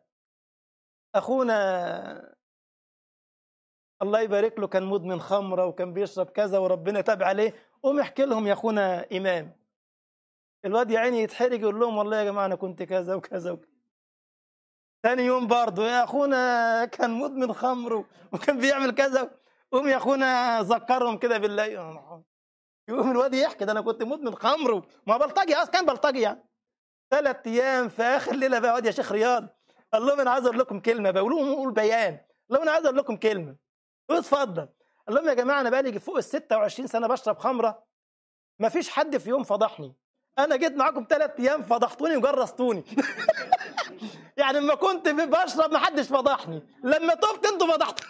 اخونا الله يبارك له كان مدمن خمره وكان بيشرب كذا وربنا تاب عليه قوم احكي لهم يا اخونا امام الواد يا عيني يتحرج يقول لهم والله يا جماعه انا كنت كذا وكذا وكذا ثاني يوم برضه يا اخونا كان مدمن خمر وكان بيعمل كذا قوم يا اخونا ذكرهم كده بالله يقوم الواد يحكي ده انا كنت مدمن خمر ما بلطجي اصلا كان بلطجي يعني ثلاث ايام في اخر ليله بقى يا شيخ رياض قال لهم انا عايز اقول لكم كلمه بقول لهم قول بيان قال لهم انا عايز اقول لكم كلمه اتفضل قال لهم يا جماعه انا بقالي فوق ال 26 سنه بشرب خمره ما فيش حد في يوم فضحني انا جيت معاكم ثلاث ايام فضحتوني وجرستوني يعني لما كنت بشرب ما حدش فضحني لما تبت انتوا فضحتوا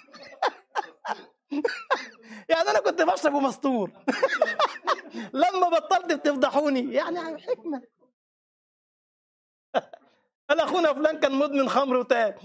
يعني انا كنت بشرب ومستور لما بطلت بتفضحوني يعني حكمه قال اخونا فلان كان مدمن خمر وتاب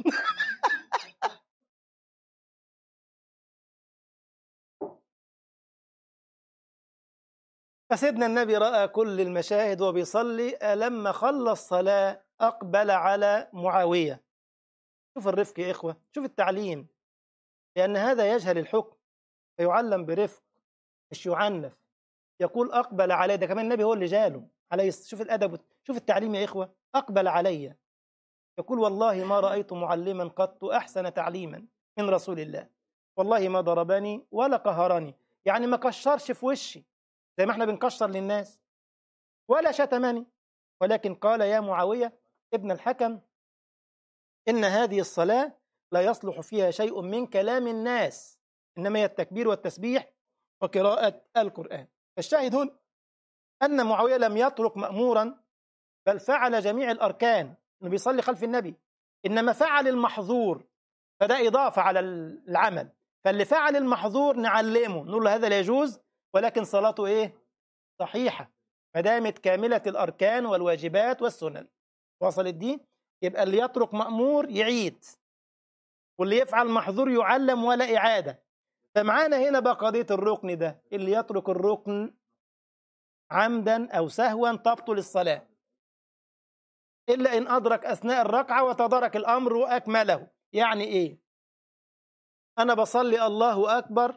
فسيدنا النبي راى كل المشاهد وبيصلي لما خلص صلاه اقبل على معاويه شوف الرفق يا اخوه شوف التعليم لان هذا يجهل الحكم فيعلم برفق مش يعنف يقول اقبل علي ده كمان النبي هو اللي جاله عليه شوف الادب شوف التعليم يا اخوه اقبل علي يقول والله ما رايت معلما قط احسن تعليما من رسول الله والله ما ضربني ولا قهرني يعني ما كشرش في وشي زي ما احنا بنكشر للناس ولا شتمني ولكن قال يا معاويه ابن الحكم ان هذه الصلاه لا يصلح فيها شيء من كلام الناس انما هي التكبير والتسبيح وقراءه القران فالشاهد هنا ان معاويه لم يترك مامورا بل فعل جميع الاركان انه بيصلي خلف النبي انما فعل المحظور فده اضافه على العمل فاللي فعل المحظور نعلمه نقول له هذا لا يجوز ولكن صلاته ايه صحيحه ما دامت كامله الاركان والواجبات والسنن وصلت دي يبقى اللي يترك مامور يعيد واللي يفعل محظور يعلم ولا اعاده فمعانا هنا بقى قضيه الركن ده اللي يترك الركن عمدا او سهوا تبطل الصلاه الا ان ادرك اثناء الركعه وتدارك الامر واكمله يعني ايه انا بصلي الله اكبر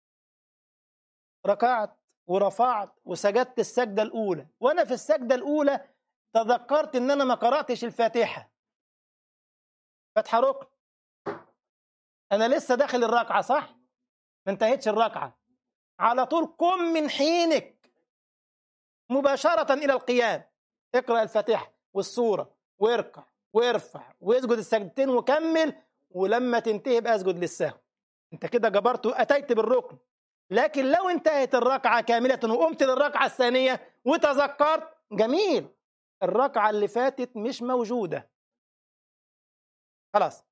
ركعت ورفعت وسجدت السجده الاولى وانا في السجده الاولى تذكرت ان انا ما قراتش الفاتحه فاتحه ركن انا لسه داخل الركعه صح ما انتهتش الركعه على طول قم من حينك مباشره الى القيام اقرا الفاتحه والسوره واركع وارفع واسجد السجدتين وكمل ولما تنتهي بقى اسجد للسهو انت كده جبرت اتيت بالركن لكن لو انتهت الركعه كامله وقمت للركعه الثانيه وتذكرت جميل الركعه اللي فاتت مش موجوده خلاص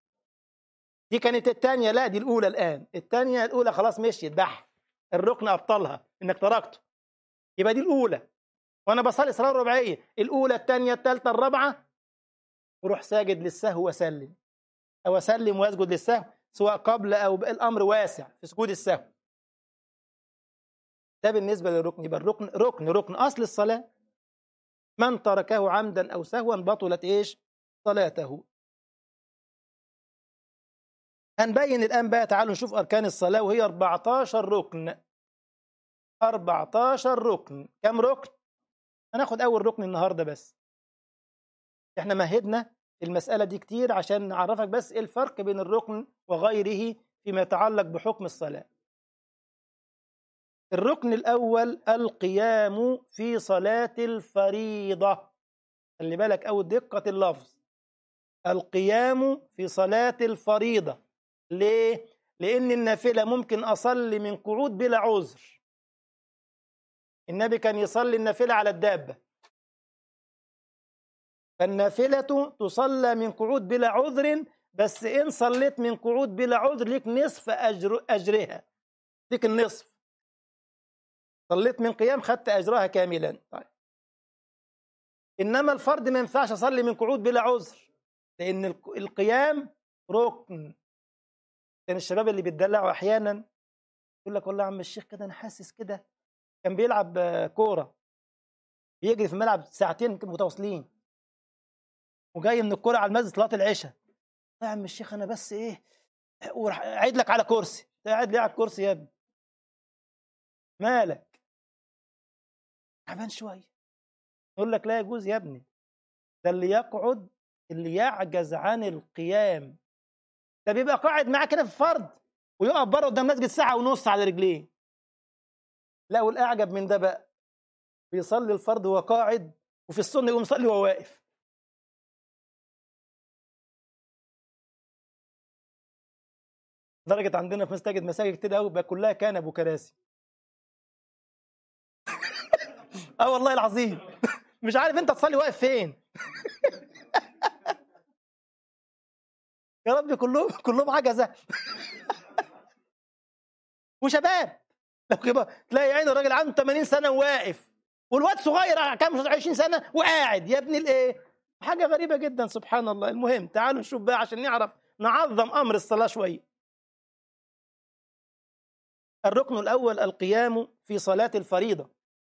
دي كانت الثانيه لا دي الاولى الان الثانيه الاولى خلاص مشيت بح الركن ابطلها انك تركته يبقى دي الاولى وانا بصلي صلاه رباعيه الاولى الثانيه الثالثه الرابعه وروح ساجد للسهو وسلم او اسلم واسجد للسهو سواء قبل او الامر واسع في سجود السهو ده بالنسبه للركن يبقى الركن ركن ركن اصل الصلاه من تركه عمدا او سهوا بطلت ايش صلاته هنبين الآن بقى تعالوا نشوف أركان الصلاة وهي 14 ركن 14 ركن كم ركن؟ هناخد أول ركن النهاردة بس احنا مهدنا المسألة دي كتير عشان نعرفك بس ايه الفرق بين الركن وغيره فيما يتعلق بحكم الصلاة الركن الأول القيام في صلاة الفريضة خلي بالك أو دقة اللفظ القيام في صلاة الفريضة ليه؟ لأن النافلة ممكن أصلي من قعود بلا عذر النبي كان يصلي النافلة على الدابة فالنافلة تصلى من قعود بلا عذر بس إن صليت من قعود بلا عذر لك نصف أجر أجرها لك النصف صليت من قيام خدت أجرها كاملا طيب إنما الفرد ما ينفعش أصلي من قعود بلا عذر لأن القيام ركن كان الشباب اللي بيتدلعوا أحيانا يقول لك والله يا عم الشيخ كده أنا حاسس كده كان بيلعب كورة بيجري في الملعب ساعتين متواصلين وجاي من الكورة على المسجد صلاة العشاء يا عم الشيخ أنا بس إيه أعيد لك على كرسي قاعد ليه على الكرسي يا ابني مالك تعبان شوية يقول لك لا يجوز يا ابني ده اللي يقعد اللي يعجز عن القيام ده بيبقى قاعد معاه كده في فرض ويقف بره قدام مسجد ساعة ونص على رجليه لا والأعجب من ده بقى بيصلي الفرض وهو قاعد وفي السنة يقوم يصلي وهو واقف درجة عندنا في مساجد مساجد كتير قوي بقى كلها كنب وكراسي اه والله العظيم مش عارف انت تصلي واقف فين يا رب كلهم كلهم عجزه وشباب تلاقي عين الراجل عنده 80 سنه وواقف والواد صغير كام 20 سنه وقاعد يا ابني الايه حاجه غريبه جدا سبحان الله المهم تعالوا نشوف بقى عشان نعرف نعظم امر الصلاه شويه الركن الاول القيام في صلاه الفريضه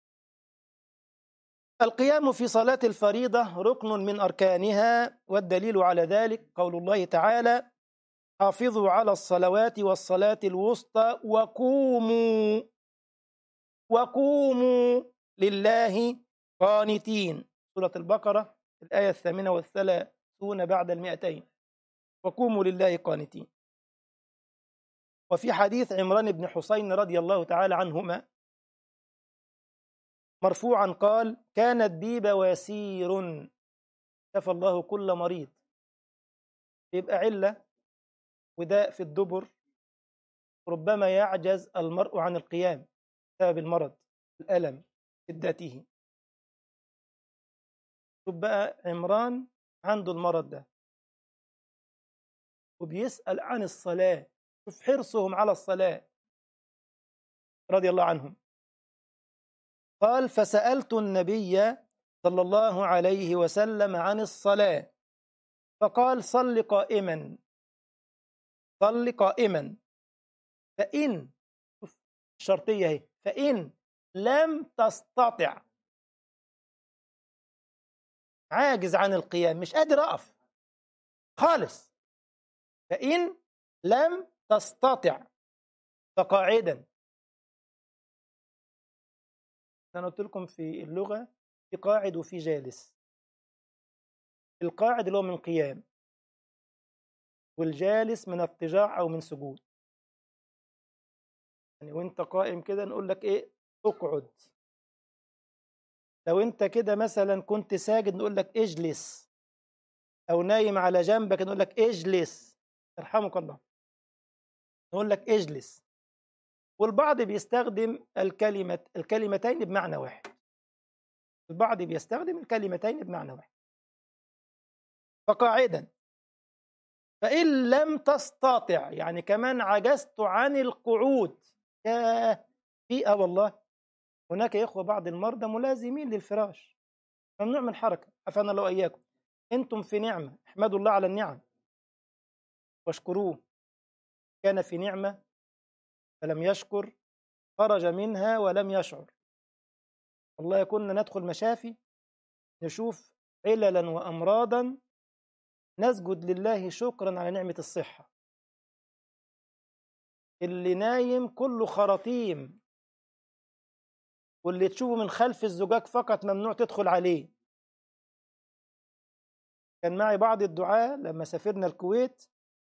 القيام في صلاة الفريضة ركن من أركانها والدليل على ذلك قول الله تعالى حافظوا على الصلوات والصلاة الوسطى وقوموا وقوموا لله قانتين سورة البقرة الآية الثامنة والثلاثون بعد المئتين وقوموا لله قانتين وفي حديث عمران بن حسين رضي الله تعالى عنهما مرفوعا قال كانت بي بواسير شفى الله كل مريض يبقى علة وداء في الدبر ربما يعجز المرء عن القيام بسبب المرض الألم شدته شوف بقى عمران عنده المرض ده وبيسأل عن الصلاة شوف حرصهم على الصلاة رضي الله عنهم قال فسألت النبي صلى الله عليه وسلم عن الصلاة فقال صل قائما صل قائما فإن الشرطية هي فإن لم تستطع عاجز عن القيام مش قادر أقف خالص فإن لم تستطع فقاعدا أنا قلت لكم في اللغة في قاعد وفي جالس القاعد اللي هو من قيام والجالس من اضطجاع أو من سجود يعني وانت قائم كده نقول لك ايه اقعد لو انت كده مثلا كنت ساجد نقول لك اجلس او نايم على جنبك نقول لك اجلس يرحمك الله نقول لك اجلس والبعض بيستخدم الكلمة الكلمتين بمعنى واحد البعض بيستخدم الكلمتين بمعنى واحد فقاعدا فإن لم تستطع يعني كمان عجزت عن القعود يا في اه والله هناك يا إخوة بعض المرضى ملازمين للفراش ممنوع من حركة عفانا الله وإياكم أنتم في نعمة احمدوا الله على النعم واشكروه كان في نعمة فلم يشكر خرج منها ولم يشعر والله كنا ندخل مشافي نشوف عللا وأمراضا نسجد لله شكرا على نعمة الصحة اللي نايم كله خراطيم واللي تشوفه من خلف الزجاج فقط ممنوع تدخل عليه كان معي بعض الدعاة لما سافرنا الكويت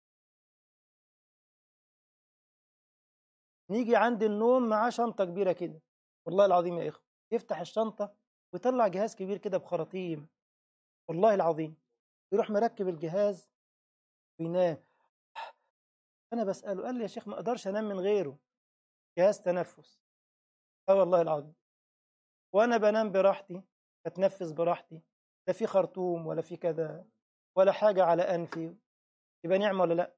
نيجي عند النوم معاه شنطة كبيرة كده والله العظيم يا إخوة يفتح الشنطة ويطلع جهاز كبير كده بخراطيم والله العظيم يروح مركب الجهاز وينام أنا بسأله قال لي يا شيخ ما أقدرش أنام من غيره جهاز تنفس اه والله العظيم وأنا بنام براحتي بتنفس براحتي لا في خرطوم ولا في كذا ولا حاجة على أنفي يبقى نعمة ولا لأ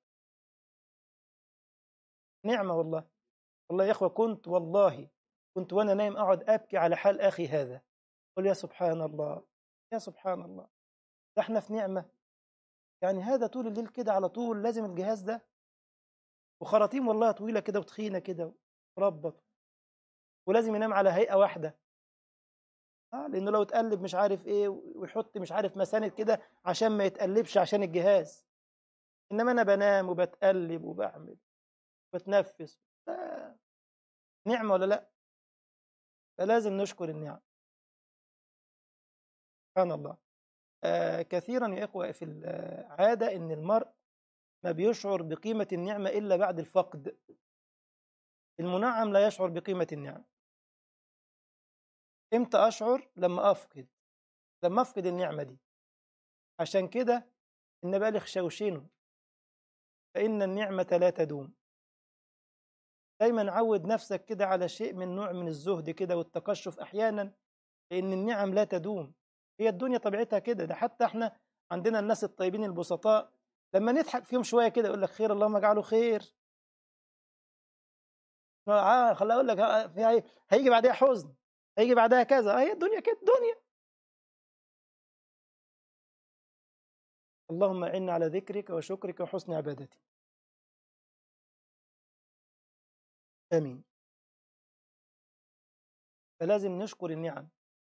نعمة والله والله يا إخوة كنت والله كنت وأنا نايم أقعد أبكي على حال أخي هذا قل يا سبحان الله يا سبحان الله ده احنا في نعمة يعني هذا طول الليل كده على طول لازم الجهاز ده وخراطيم والله طويلة كده وتخينة كده وربط ولازم ينام على هيئة واحدة آه لأنه لو اتقلب مش عارف إيه ويحط مش عارف مساند كده عشان ما يتقلبش عشان الجهاز إنما أنا بنام وبتقلب وبعمل وبتنفس آه. نعمة ولا لأ فلازم نشكر النعم سبحان الله آه كثيرا يا إخوة في العادة إن المرء ما بيشعر بقيمة النعمة إلا بعد الفقد المنعم لا يشعر بقيمة النعمة إمتى أشعر لما أفقد لما أفقد النعمة دي عشان كده النبي قال اخشوشنوا فإن النعمة لا تدوم دايما عود نفسك كده على شيء من نوع من الزهد كده والتقشف أحيانا لأن النعم لا تدوم هي الدنيا طبيعتها كده ده حتى احنا عندنا الناس الطيبين البسطاء لما نضحك فيهم شويه كده يقول لك خير اللهم اجعله خير آه خليني اقول لك في هيجي بعدها حزن هيجي بعدها كذا هي الدنيا كده الدنيا اللهم اعنا على ذكرك وشكرك وحسن عبادتي امين فلازم نشكر النعم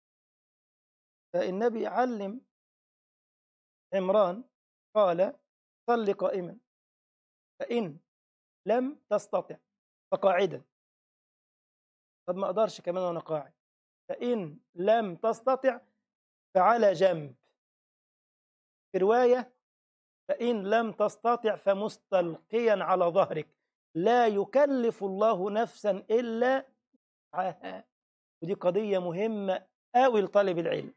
فالنبي علم عمران قال صل قائما فإن لم تستطع فقاعدا طب ما أقدرش كمان وأنا قاعد فإن لم تستطع فعلى جنب في رواية فإن لم تستطع فمستلقيا على ظهرك لا يكلف الله نفسا إلا وسعها ودي قضية مهمة أوي لطالب العلم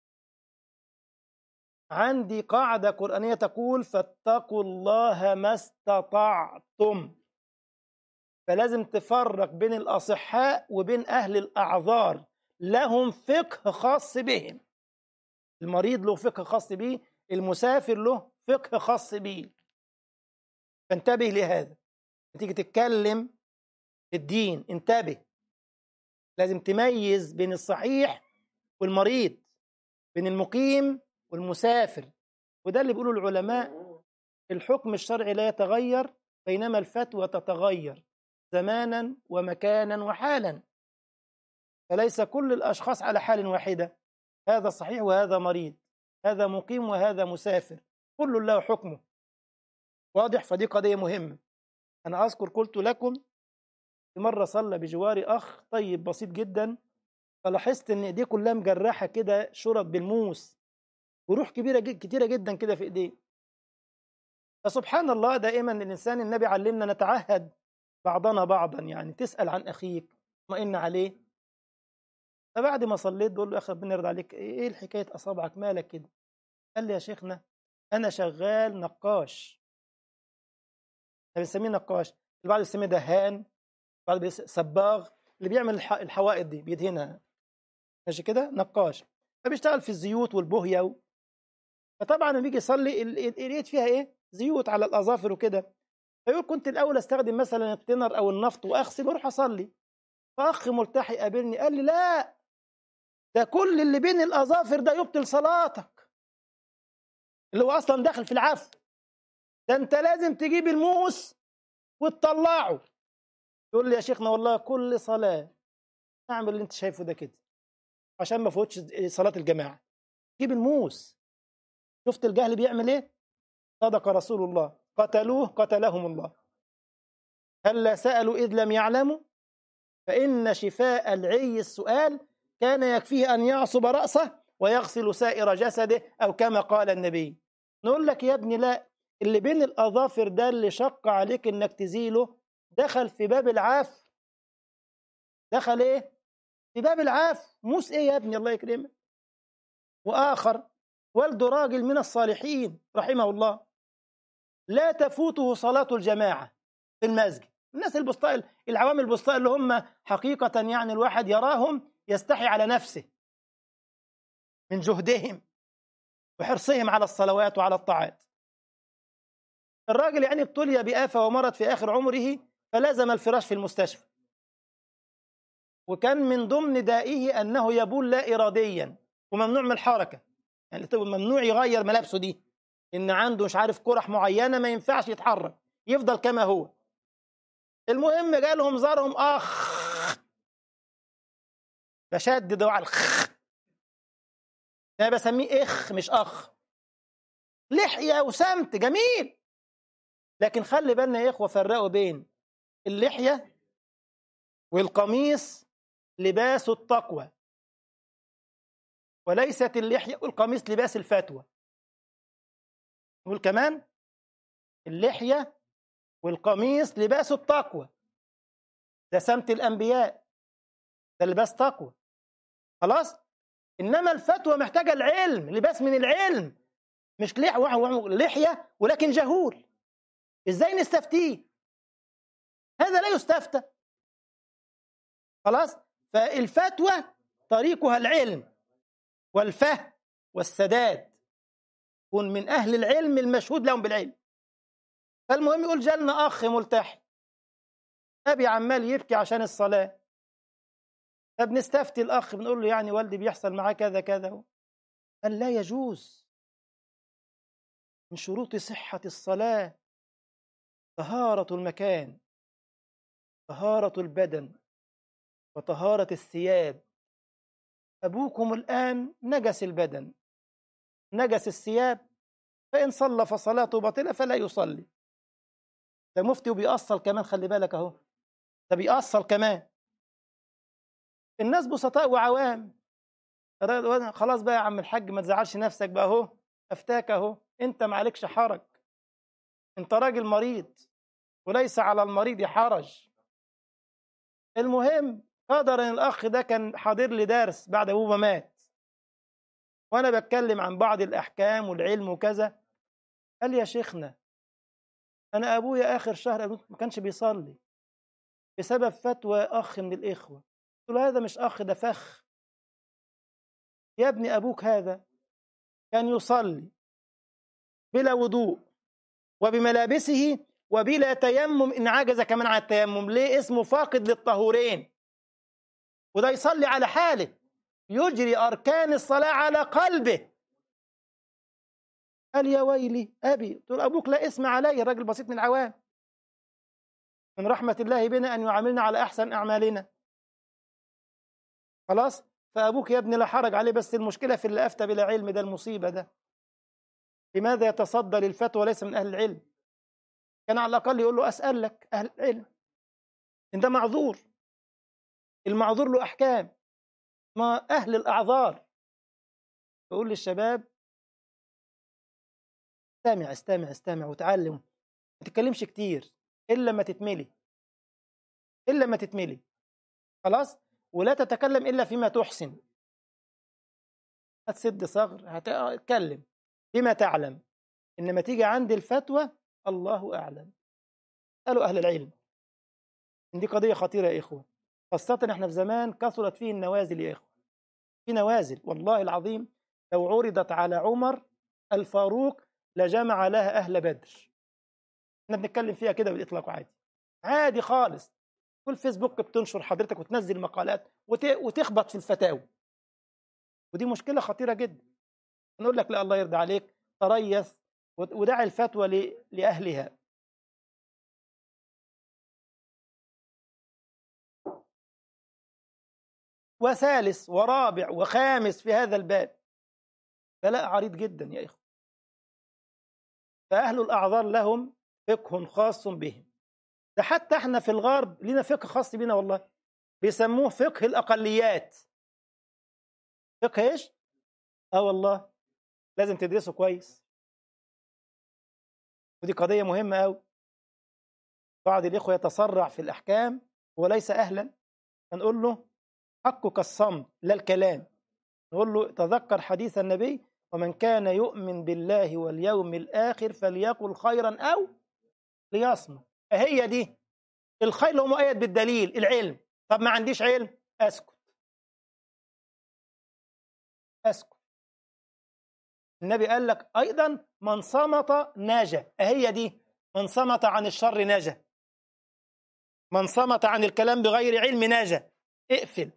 عندي قاعدة قرآنية تقول فاتقوا الله ما استطعتم فلازم تفرق بين الأصحاء وبين أهل الأعذار لهم فقه خاص بهم المريض له فقه خاص به المسافر له فقه خاص به فانتبه لهذا تيجي تتكلم في الدين انتبه لازم تميز بين الصحيح والمريض بين المقيم والمسافر وده اللي بيقوله العلماء الحكم الشرعي لا يتغير بينما الفتوى تتغير زمانا ومكانا وحالا فليس كل الأشخاص على حال واحدة هذا صحيح وهذا مريض هذا مقيم وهذا مسافر كل له حكمه واضح فدي قضية مهمة أنا أذكر قلت لكم في مرة صلى بجواري أخ طيب بسيط جدا فلاحظت إن إيديه كلها مجرحة كده شرط بالموس وروح كبيرة جد كتيرة جدا كده في إيديه فسبحان الله دائما الإنسان النبي علمنا نتعهد بعضنا بعضا يعني تسأل عن أخيك اطمئن عليه فبعد ما صليت بقول له يا أخي ربنا يرضى عليك إيه الحكاية أصابعك مالك كده قال لي يا شيخنا أنا شغال نقاش احنا بنسميه نقاش البعض بيسميه دهان البعض بيسميه صباغ اللي بيعمل الحوائط دي بيدهنها ماشي كده نقاش فبيشتغل في الزيوت والبهيه و... فطبعا لما بيجي يصلي اليد فيها ايه زيوت على الاظافر وكده فيقول كنت الاول استخدم مثلا التنر او النفط واغسل واروح اصلي فأخ ملتحي قابلني قال لي لا ده كل اللي بين الأظافر ده يبطل صلاتك اللي هو أصلا داخل في العفو ده أنت لازم تجيب الموس وتطلعه يقول لي يا شيخنا والله كل صلاة اعمل اللي أنت شايفه ده كده عشان ما فوتش صلاة الجماعة جيب الموس شفت الجهل بيعمل ايه صدق رسول الله قتلوه قتلهم الله هلا سألوا إذ لم يعلموا فإن شفاء العي السؤال كان يكفيه أن يعصب رأسه ويغسل سائر جسده أو كما قال النبي نقول لك يا ابني لا اللي بين الأظافر ده اللي شق عليك إنك تزيله دخل في باب العاف دخل إيه؟ في باب العاف موس إيه يا ابني الله يكرمك وآخر والده راجل من الصالحين رحمه الله لا تفوته صلاة الجماعة في المسجد الناس البسطاء العوام البسطاء اللي هم حقيقة يعني الواحد يراهم يستحي على نفسه من جهدهم وحرصهم على الصلوات وعلى الطاعات الراجل يعني ابتلي بآفة ومرض في آخر عمره فلازم الفراش في المستشفى وكان من ضمن دائه أنه يبول لا إراديا وممنوع من الحركة يعني ممنوع يغير ملابسه دي إن عنده مش عارف قرح معينة ما ينفعش يتحرك يفضل كما هو المهم جالهم زارهم أخ بشدد على الخ أنا بسميه إخ مش أخ لحية وسمت جميل لكن خلي بالنا يا إخوة فرقوا بين اللحية والقميص لباس التقوى وليست اللحية والقميص لباس الفتوى نقول كمان اللحية والقميص لباس التقوى ده سمت الأنبياء ده لباس تقوى خلاص إنما الفتوى محتاجة العلم لباس من العلم مش لحية ولكن جهول إزاي نستفتيه هذا لا يستفتى خلاص فالفتوى طريقها العلم والفهم والسداد كن من أهل العلم المشهود لهم بالعلم فالمهم يقول جالنا أخ ملتحي أبي عمال يبكي عشان الصلاة فبنستفتي الأخ بنقول له يعني والدي بيحصل معاه كذا كذا قال لا يجوز من شروط صحة الصلاة طهارة المكان طهارة البدن وطهارة الثياب أبوكم الآن نجس البدن نجس الثياب فإن صلى فصلاته باطلة فلا يصلي ده مفتي وبيأصل كمان خلي بالك أهو ده بيأصل كمان الناس بسطاء وعوام خلاص بقى يا عم الحاج ما تزعلش نفسك بقى اهو افتاك اهو انت ما عليكش حرج انت راجل مريض وليس على المريض حرج المهم قدر ان الاخ ده كان حاضر لي درس بعد ابوه ما مات وانا بتكلم عن بعض الاحكام والعلم وكذا قال لي يا شيخنا انا ابويا اخر شهر ما كانش بيصلي بسبب فتوى اخ من الاخوه قلت له هذا مش اخ ده فخ يا ابني ابوك هذا كان يصلي بلا وضوء وبملابسه وبلا تيمم ان عجز كمان على التيمم ليه اسمه فاقد للطهورين وده يصلي على حاله يجري أركان الصلاة على قلبه قال يا ويلي أبي قلت له أبوك لا اسم علي الراجل بسيط من العوام من رحمة الله بنا أن يعاملنا على أحسن أعمالنا خلاص فأبوك يا ابني لا حرج عليه بس المشكلة في اللي أفتى بلا علم ده المصيبة ده لماذا يتصدى للفتوى ليس من أهل العلم كان على الأقل يقول له أسألك أهل العلم إن ده معذور المعذور له أحكام ما أهل الأعذار بقول للشباب استمع استمع استمع وتعلم ما تتكلمش كتير إلا ما تتملي إلا ما تتملي خلاص ولا تتكلم إلا فيما تحسن هتسد صغر هتتكلم بما تعلم إنما تيجي عند الفتوى الله أعلم قالوا أهل العلم دي قضية خطيرة يا إخوة خاصة احنا في زمان كثرت فيه النوازل يا إخوة في نوازل والله العظيم لو عرضت على عمر الفاروق لجمع لها أهل بدر احنا بنتكلم فيها كده بالإطلاق عادي عادي خالص والفيسبوك بتنشر حضرتك وتنزل مقالات وتخبط في الفتاوى ودي مشكلة خطيرة جدا نقول لك لا الله يرضى عليك تريث ودع الفتوى لأهلها وثالث ورابع وخامس في هذا الباب بلاء عريض جدا يا إخوة فأهل الأعذار لهم فقه خاص بهم ده حتى احنا في الغرب لنا فقه خاص بنا والله بيسموه فقه الأقليات فقه ايش؟ اه والله لازم تدرسه كويس ودي قضية مهمة أوي بعض الإخوة يتسرع في الأحكام وليس أهلا فنقول له حقك الصمت لا الكلام نقول له تذكر حديث النبي ومن كان يؤمن بالله واليوم الآخر فليقل خيرا أو ليصمت هي دي الخير هو مؤيد بالدليل العلم طب ما عنديش علم أسكت أسكت النبي قال لك أيضا من صمت نجا هي دي من صمت عن الشر نجا من صمت عن الكلام بغير علم نجا اقفل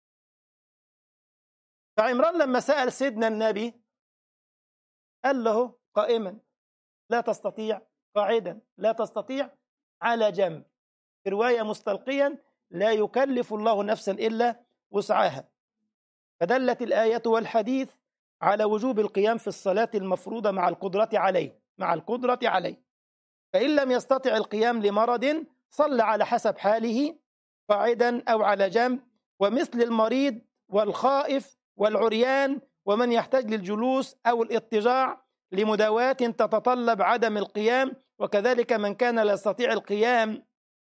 فعمران لما سأل سيدنا النبي قال له قائما لا تستطيع قاعدا لا تستطيع على جنب في رواية مستلقيا لا يكلف الله نفسا إلا وسعها فدلت الآية والحديث على وجوب القيام في الصلاة المفروضة مع القدرة عليه مع القدرة عليه فإن لم يستطع القيام لمرض صلى على حسب حاله قاعدا أو على جنب ومثل المريض والخائف والعريان ومن يحتاج للجلوس أو الاضطجاع لمداواة تتطلب عدم القيام وكذلك من كان لا يستطيع القيام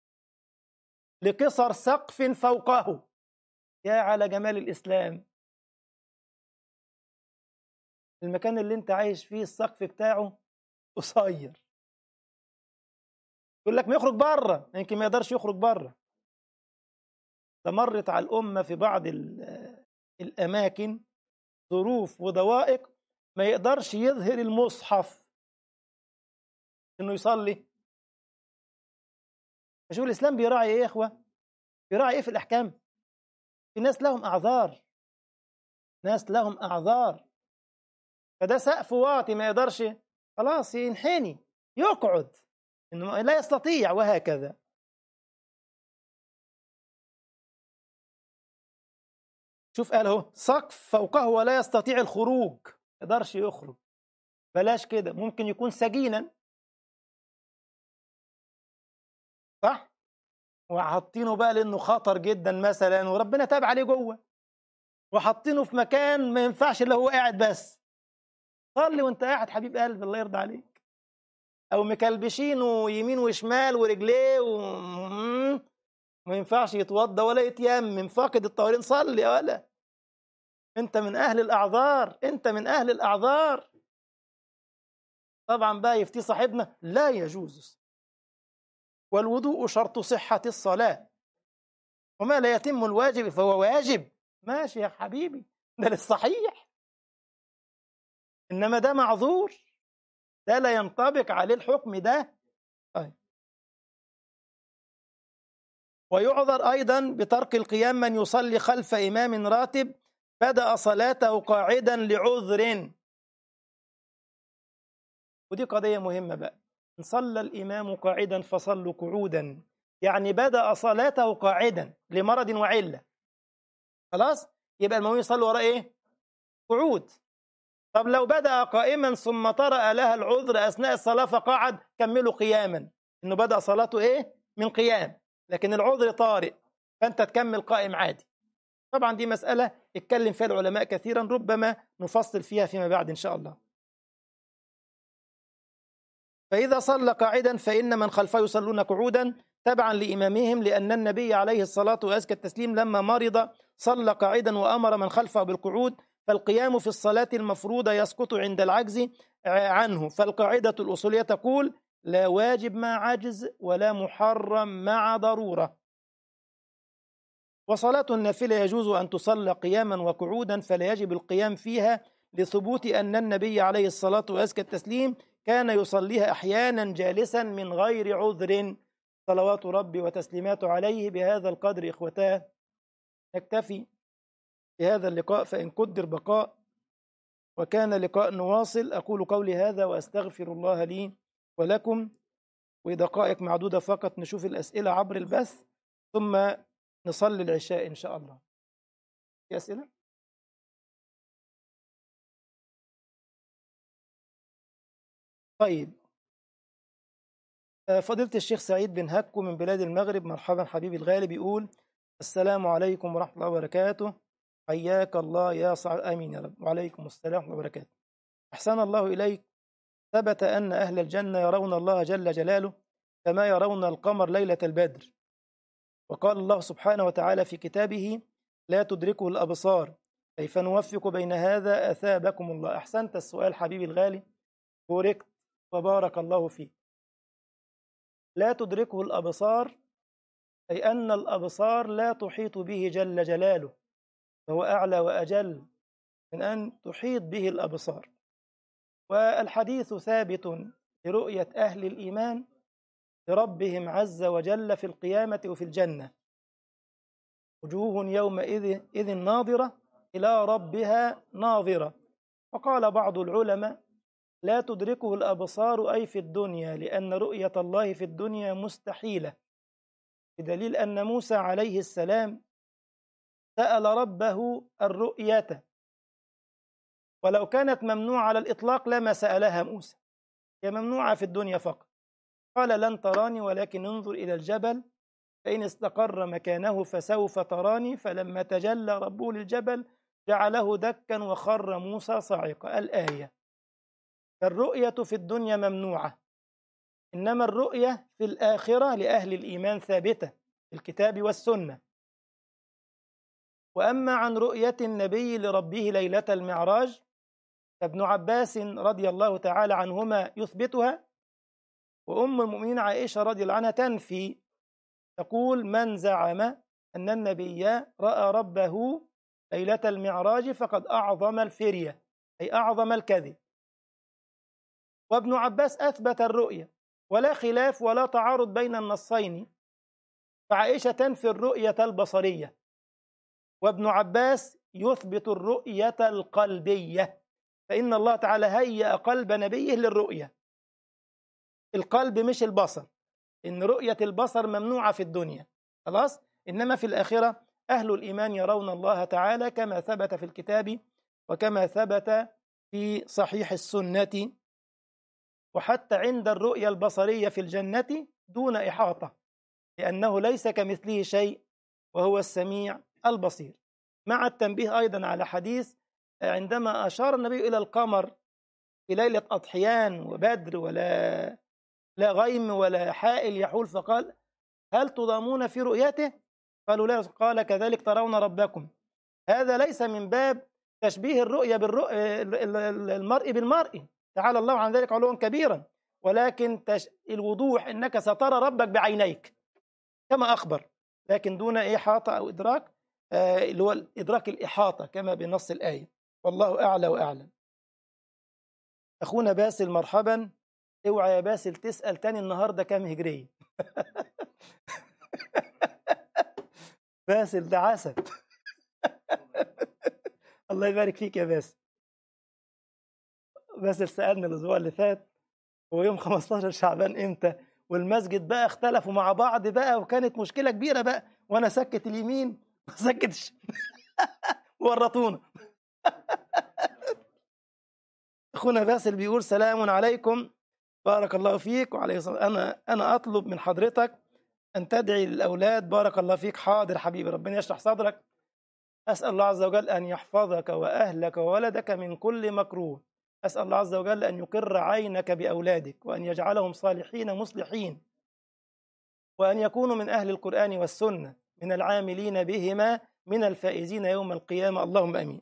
لقصر سقف فوقه يا على جمال الإسلام المكان اللي انت عايش فيه السقف بتاعه قصير يقول لك ما يخرج بره يمكن ما يقدرش يخرج بره ده مرت على الأمة في بعض الأماكن ظروف وضوائق ما يقدرش يظهر المصحف انه يصلي شوف الاسلام بيراعي ايه يا اخوه بيراعي ايه في الاحكام في ناس لهم اعذار ناس لهم اعذار فده سقف واطي ما يقدرش خلاص ينحني يقعد انه لا يستطيع وهكذا شوف قال اهو سقف فوقه ولا يستطيع الخروج ما يقدرش يخرج بلاش كده ممكن يكون سجينا صح وحاطينه بقى لانه خطر جدا مثلا وربنا تاب عليه جوه وحاطينه في مكان ما ينفعش اللي هو قاعد بس صلي وانت قاعد حبيب قلب الله يرضى عليك او مكلبشينه يمين وشمال ورجليه و... ما ينفعش يتوضى ولا يتيمم فاقد الطهورين صلي يا ولا انت من اهل الاعذار انت من اهل الاعذار طبعا بقى يفتي صاحبنا لا يجوز والوضوء شرط صحة الصلاة وما لا يتم الواجب فهو واجب ماشي يا حبيبي ده للصحيح إنما ده معذور ده لا ينطبق عليه الحكم ده طيب ويعذر أيضا بترك القيام من يصلي خلف إمام راتب بدأ صلاته قاعدا لعذر ودي قضية مهمة بقى إن صلى الإمام قاعدا فصلوا قعودا يعني بدأ صلاته قاعدا لمرض وعلة خلاص يبقى المؤمن يصلي وراء إيه قعود طب لو بدأ قائما ثم طرأ لها العذر أثناء الصلاة فقعد كملوا قياما إنه بدأ صلاته إيه من قيام لكن العذر طارئ فأنت تكمل قائم عادي طبعا دي مسألة اتكلم فيها العلماء كثيرا ربما نفصل فيها فيما بعد إن شاء الله فإذا صلى قاعدا فإن من خلفه يصلون قعودا تبعا لإمامهم لأن النبي عليه الصلاة وأزكى التسليم لما مرض صلى قاعدا وأمر من خلفه بالقعود فالقيام في الصلاة المفروضة يسقط عند العجز عنه فالقاعدة الأصولية تقول لا واجب مع عجز ولا محرم مع ضرورة وصلاة النافلة يجوز أن تصلى قياما وقعودا فلا يجب القيام فيها لثبوت أن النبي عليه الصلاة وأزكى التسليم كان يصليها أحيانا جالسا من غير عذر صلوات ربي وتسليماته عليه بهذا القدر إخوتاه نكتفي بهذا اللقاء فإن قدر بقاء وكان لقاء نواصل أقول قولي هذا وأستغفر الله لي ولكم ودقائق معدودة فقط نشوف الأسئلة عبر البث ثم نصلي العشاء إن شاء الله في أسئلة؟ طيب فضيلة الشيخ سعيد بن هكو من بلاد المغرب مرحبا حبيبي الغالي بيقول السلام عليكم ورحمة الله وبركاته حياك الله يا صعب آمين يا رب وعليكم السلام ورحمة الله وبركاته أحسن الله إليك ثبت أن أهل الجنة يرون الله جل جلاله كما يرون القمر ليلة البدر وقال الله سبحانه وتعالى في كتابه لا تدركه الأبصار كيف نوفق بين هذا أثابكم الله أحسنت السؤال حبيبي الغالي بوركت وبارك الله فيك لا تدركه الأبصار أي أن الأبصار لا تحيط به جل جلاله فهو أعلى وأجل من أن تحيط به الأبصار والحديث ثابت لرؤية أهل الإيمان لربهم عز وجل في القيامة وفي الجنة وجوه يومئذ إذ ناظرة إلى ربها ناظرة وقال بعض العلماء لا تدركه الأبصار أي في الدنيا لأن رؤية الله في الدنيا مستحيلة بدليل أن موسى عليه السلام سأل ربه الرؤية ولو كانت ممنوعة على الإطلاق لما سألها موسى هي ممنوعة في الدنيا فقط قال لن تراني ولكن انظر إلى الجبل فإن استقر مكانه فسوف تراني فلما تجلى ربه للجبل جعله دكا وخر موسى صاعقا الآية فالرؤية في الدنيا ممنوعة إنما الرؤية في الآخرة لأهل الإيمان ثابتة في الكتاب والسنة وأما عن رؤية النبي لربه ليلة المعراج فابن عباس رضي الله تعالى عنهما يثبتها وأم المؤمنين عائشة رضي الله عنها تنفي تقول من زعم أن النبي رأى ربه ليلة المعراج فقد أعظم الفرية أي أعظم الكذب وابن عباس أثبت الرؤية ولا خلاف ولا تعارض بين النصين فعائشة تنفي الرؤية البصرية وابن عباس يثبت الرؤية القلبية فإن الله تعالى هيأ قلب نبيه للرؤية القلب مش البصر إن رؤية البصر ممنوعة في الدنيا خلاص إنما في الآخرة أهل الإيمان يرون الله تعالى كما ثبت في الكتاب وكما ثبت في صحيح السنة وحتى عند الرؤية البصرية في الجنة دون إحاطة لأنه ليس كمثله شيء وهو السميع البصير مع التنبيه أيضا على حديث عندما أشار النبي إلى القمر في ليلة أضحيان وبدر ولا لا غيم ولا حائل يحول فقال هل تضامون في رؤيته قالوا لا قال كذلك ترون ربكم هذا ليس من باب تشبيه الرؤية بالرؤية المرء بالمرء تعالى الله عن ذلك علوا كبيرا ولكن تش... الوضوح انك سترى ربك بعينيك كما اخبر لكن دون احاطه او ادراك آه اللي هو ادراك الاحاطه كما بنص الايه والله اعلى واعلم اخونا باسل مرحبا اوعى يا باسل تسال تاني النهارده كام هجريه باسل ده عسل الله يبارك فيك يا باسل باسل سألني الأسبوع اللي فات هو يوم 15 شعبان إمتى والمسجد بقى اختلفوا مع بعض بقى وكانت مشكلة كبيرة بقى وأنا سكت اليمين وسكت الش... ورطونا أخونا باسل بيقول سلام عليكم بارك الله فيك وعليه الصلاة أنا أنا أطلب من حضرتك أن تدعي للأولاد بارك الله فيك حاضر حبيبي ربنا يشرح صدرك أسأل الله عز وجل أن يحفظك وأهلك وولدك من كل مكروه أسأل الله عز وجل أن يقر عينك بأولادك وأن يجعلهم صالحين مصلحين وأن يكونوا من أهل القرآن والسنة من العاملين بهما من الفائزين يوم القيامة اللهم أمين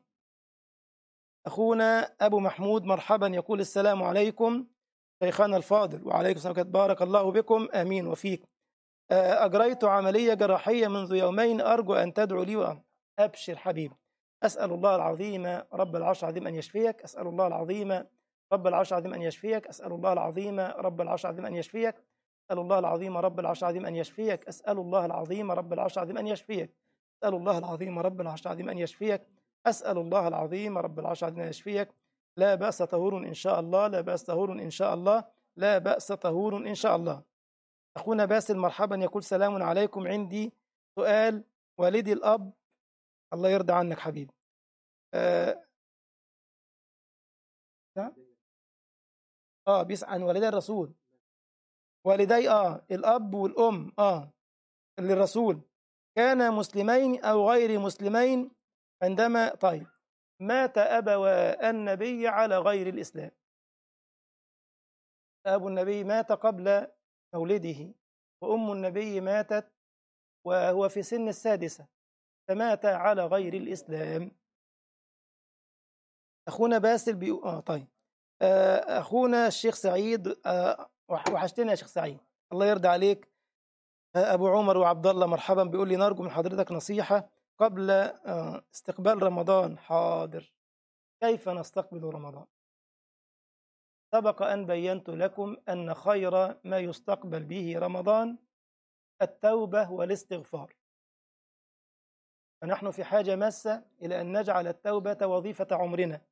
أخونا أبو محمود مرحبا يقول السلام عليكم شيخنا الفاضل وعليكم السلام بارك الله بكم آمين وفيك أجريت عملية جراحية منذ يومين أرجو أن تدعو لي وأبشر حبيبي أسأل الله العظيم رب العرش العظيم أن يشفيك أسأل الله العظيم رب العرش العظيم أن يشفيك أسأل الله العظيم رب العرش العظيم أن يشفيك أسأل الله العظيم رب العرش العظيم أن يشفيك أسأل الله العظيم رب العرش العظيم أن يشفيك أسأل الله العظيم رب العرش العظيم أن يشفيك أسأل الله العظيم رب العرش العظيم أن يشفيك لا بأس طهور إن شاء الله لا بأس طهور إن شاء الله لا بأس طهور إن شاء الله أخونا باسل مرحبا يقول سلام عليكم عندي سؤال والدي الأب الله يرضى عنك حبيبي آه نعم اه بيسأل عن والدي الرسول والدي اه الأب والأم اه للرسول كان مسلمين أو غير مسلمين عندما طيب مات أبوا النبي على غير الإسلام أبو النبي مات قبل مولده وأم النبي ماتت وهو في سن السادسة فمات على غير الإسلام أخونا باسل بيقول آه طيب آه أخونا الشيخ سعيد آه وحشتنا يا شيخ سعيد الله يرضى عليك آه أبو عمر وعبد الله مرحبا بيقول لي نرجو من حضرتك نصيحة قبل آه استقبال رمضان حاضر كيف نستقبل رمضان سبق أن بينت لكم أن خير ما يستقبل به رمضان التوبة والاستغفار فنحن في حاجة ماسة إلى أن نجعل التوبة وظيفة عمرنا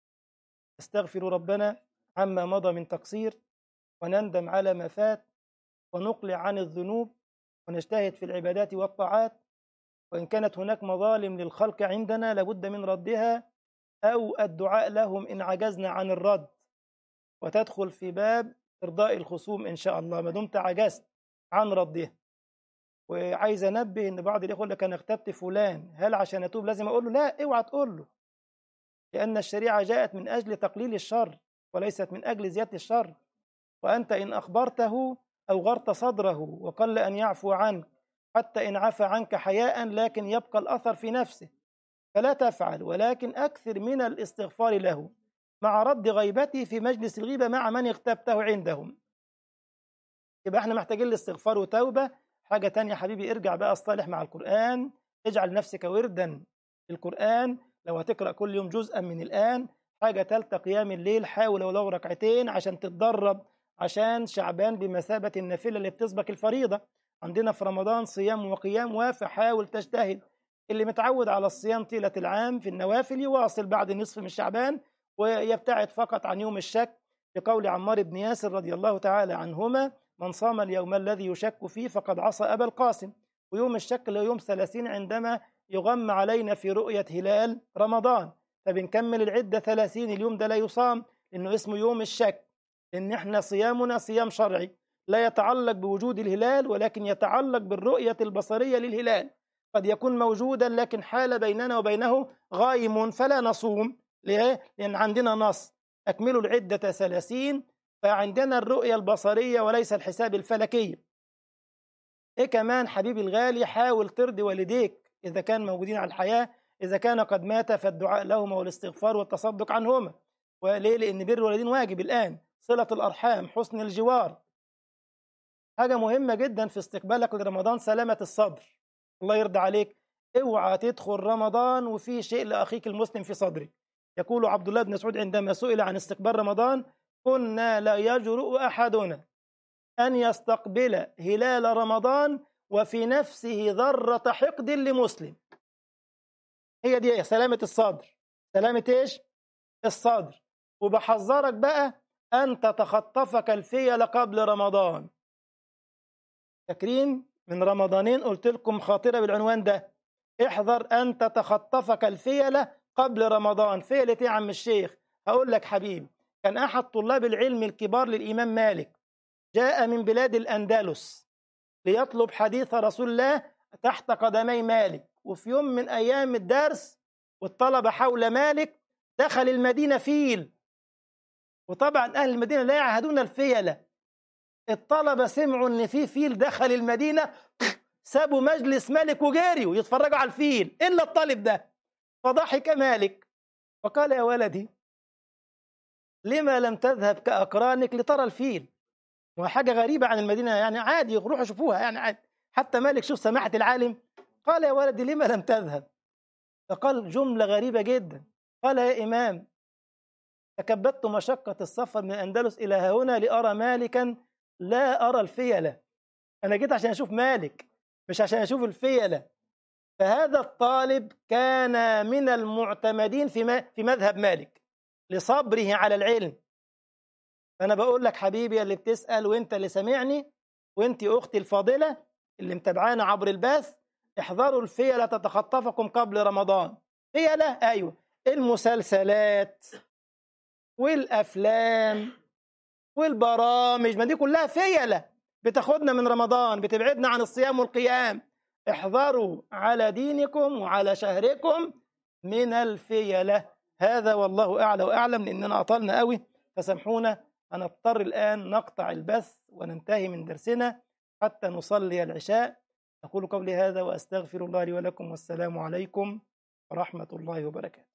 نستغفر ربنا عما مضى من تقصير ونندم على ما فات ونقلع عن الذنوب ونجتهد في العبادات والطاعات وإن كانت هناك مظالم للخلق عندنا لابد من ردها أو الدعاء لهم إن عجزنا عن الرد وتدخل في باب إرضاء الخصوم إن شاء الله ما دمت عجزت عن ردها وعايز انبه ان بعض الاخوه لك انا اغتبت فلان هل عشان اتوب لازم اقول له لا اوعى تقول له لان الشريعه جاءت من اجل تقليل الشر وليست من اجل زياده الشر وانت ان اخبرته اوغرت صدره وقل ان يعفو عنك حتى ان عفى عنك حياء لكن يبقى الاثر في نفسه فلا تفعل ولكن اكثر من الاستغفار له مع رد غيبته في مجلس الغيبه مع من اغتبته عندهم يبقى احنا محتاجين الاستغفار وتوبه حاجة تانية يا حبيبي ارجع بقى اصطلح مع القرآن اجعل نفسك وردا القرآن لو هتقرأ كل يوم جزءا من الآن حاجة تالتة قيام الليل حاول ولو ركعتين عشان تتدرب عشان شعبان بمثابة النافلة اللي بتسبق الفريضة عندنا في رمضان صيام وقيام فحاول تجتهد اللي متعود على الصيام طيلة العام في النوافل يواصل بعد نصف من شعبان ويبتعد فقط عن يوم الشك لقول عمار بن ياسر رضي الله تعالى عنهما من صام اليوم الذي يشك فيه فقد عصى أبا القاسم ويوم الشك اللي هو يوم ثلاثين عندما يغم علينا في رؤية هلال رمضان فبنكمل العدة ثلاثين اليوم ده لا يصام لأنه اسمه يوم الشك لأن احنا صيامنا صيام شرعي لا يتعلق بوجود الهلال ولكن يتعلق بالرؤية البصرية للهلال قد يكون موجودا لكن حال بيننا وبينه غائم فلا نصوم ليه؟ لأن عندنا نص أكملوا العدة ثلاثين فعندنا الرؤية البصرية وليس الحساب الفلكي إيه كمان حبيبي الغالي حاول ترضي والديك إذا كان موجودين على الحياة إذا كان قد مات فالدعاء لهما والاستغفار والتصدق عنهما وليه لأن بر الوالدين واجب الآن صلة الأرحام حسن الجوار حاجة مهمة جدا في استقبالك لرمضان سلامة الصدر الله يرضى عليك اوعى تدخل رمضان وفي شيء لأخيك المسلم في صدرك يقول عبد الله بن مسعود عندما سئل عن استقبال رمضان كنا لا يجرؤ احدنا ان يستقبل هلال رمضان وفي نفسه ذره حقد لمسلم هي دي سلامه الصدر سلامه ايش الصدر وبحذرك بقى ان تتخطفك الفيل قبل رمضان فاكرين من رمضانين قلت لكم خاطره بالعنوان ده احذر ان تتخطفك الفيله قبل رمضان فيله يا عم الشيخ هقول لك حبيبي كان أحد طلاب العلم الكبار للإمام مالك جاء من بلاد الأندلس ليطلب حديث رسول الله تحت قدمي مالك وفي يوم من أيام الدرس والطلبة حول مالك دخل المدينة فيل وطبعا أهل المدينة لا يعهدون الفيلة الطلبة سمعوا إن في فيل دخل المدينة سابوا مجلس مالك وجاريوا يتفرجوا على الفيل إلا الطالب ده فضحك مالك وقال يا ولدي لما لم تذهب كأقرانك لترى الفيل وحاجة غريبة عن المدينة يعني عادي روحوا شوفوها يعني عادي حتى مالك شوف سماحة العالم قال يا ولدي لما لم تذهب فقال جملة غريبة جدا قال يا إمام تكبدت مشقة السفر من الأندلس إلى هنا لأرى مالكا لا أرى الفيلة أنا جيت عشان أشوف مالك مش عشان أشوف الفيلة فهذا الطالب كان من المعتمدين في ما- في مذهب مالك لصبره على العلم فأنا بقول لك حبيبي اللي بتسأل وأنت اللي سامعني وأنت أختي الفاضلة اللي متابعانا عبر البث احذروا الفيلة تتخطفكم قبل رمضان فيلة أيوة المسلسلات والأفلام والبرامج ما دي كلها فيلة بتاخدنا من رمضان بتبعدنا عن الصيام والقيام احذروا على دينكم وعلى شهركم من الفيلة هذا والله أعلى وأعلم لأننا أطلنا قوي فسامحونا هنضطر الآن نقطع البث وننتهي من درسنا حتى نصلي العشاء أقول قولي هذا وأستغفر الله لي ولكم والسلام عليكم ورحمة الله وبركاته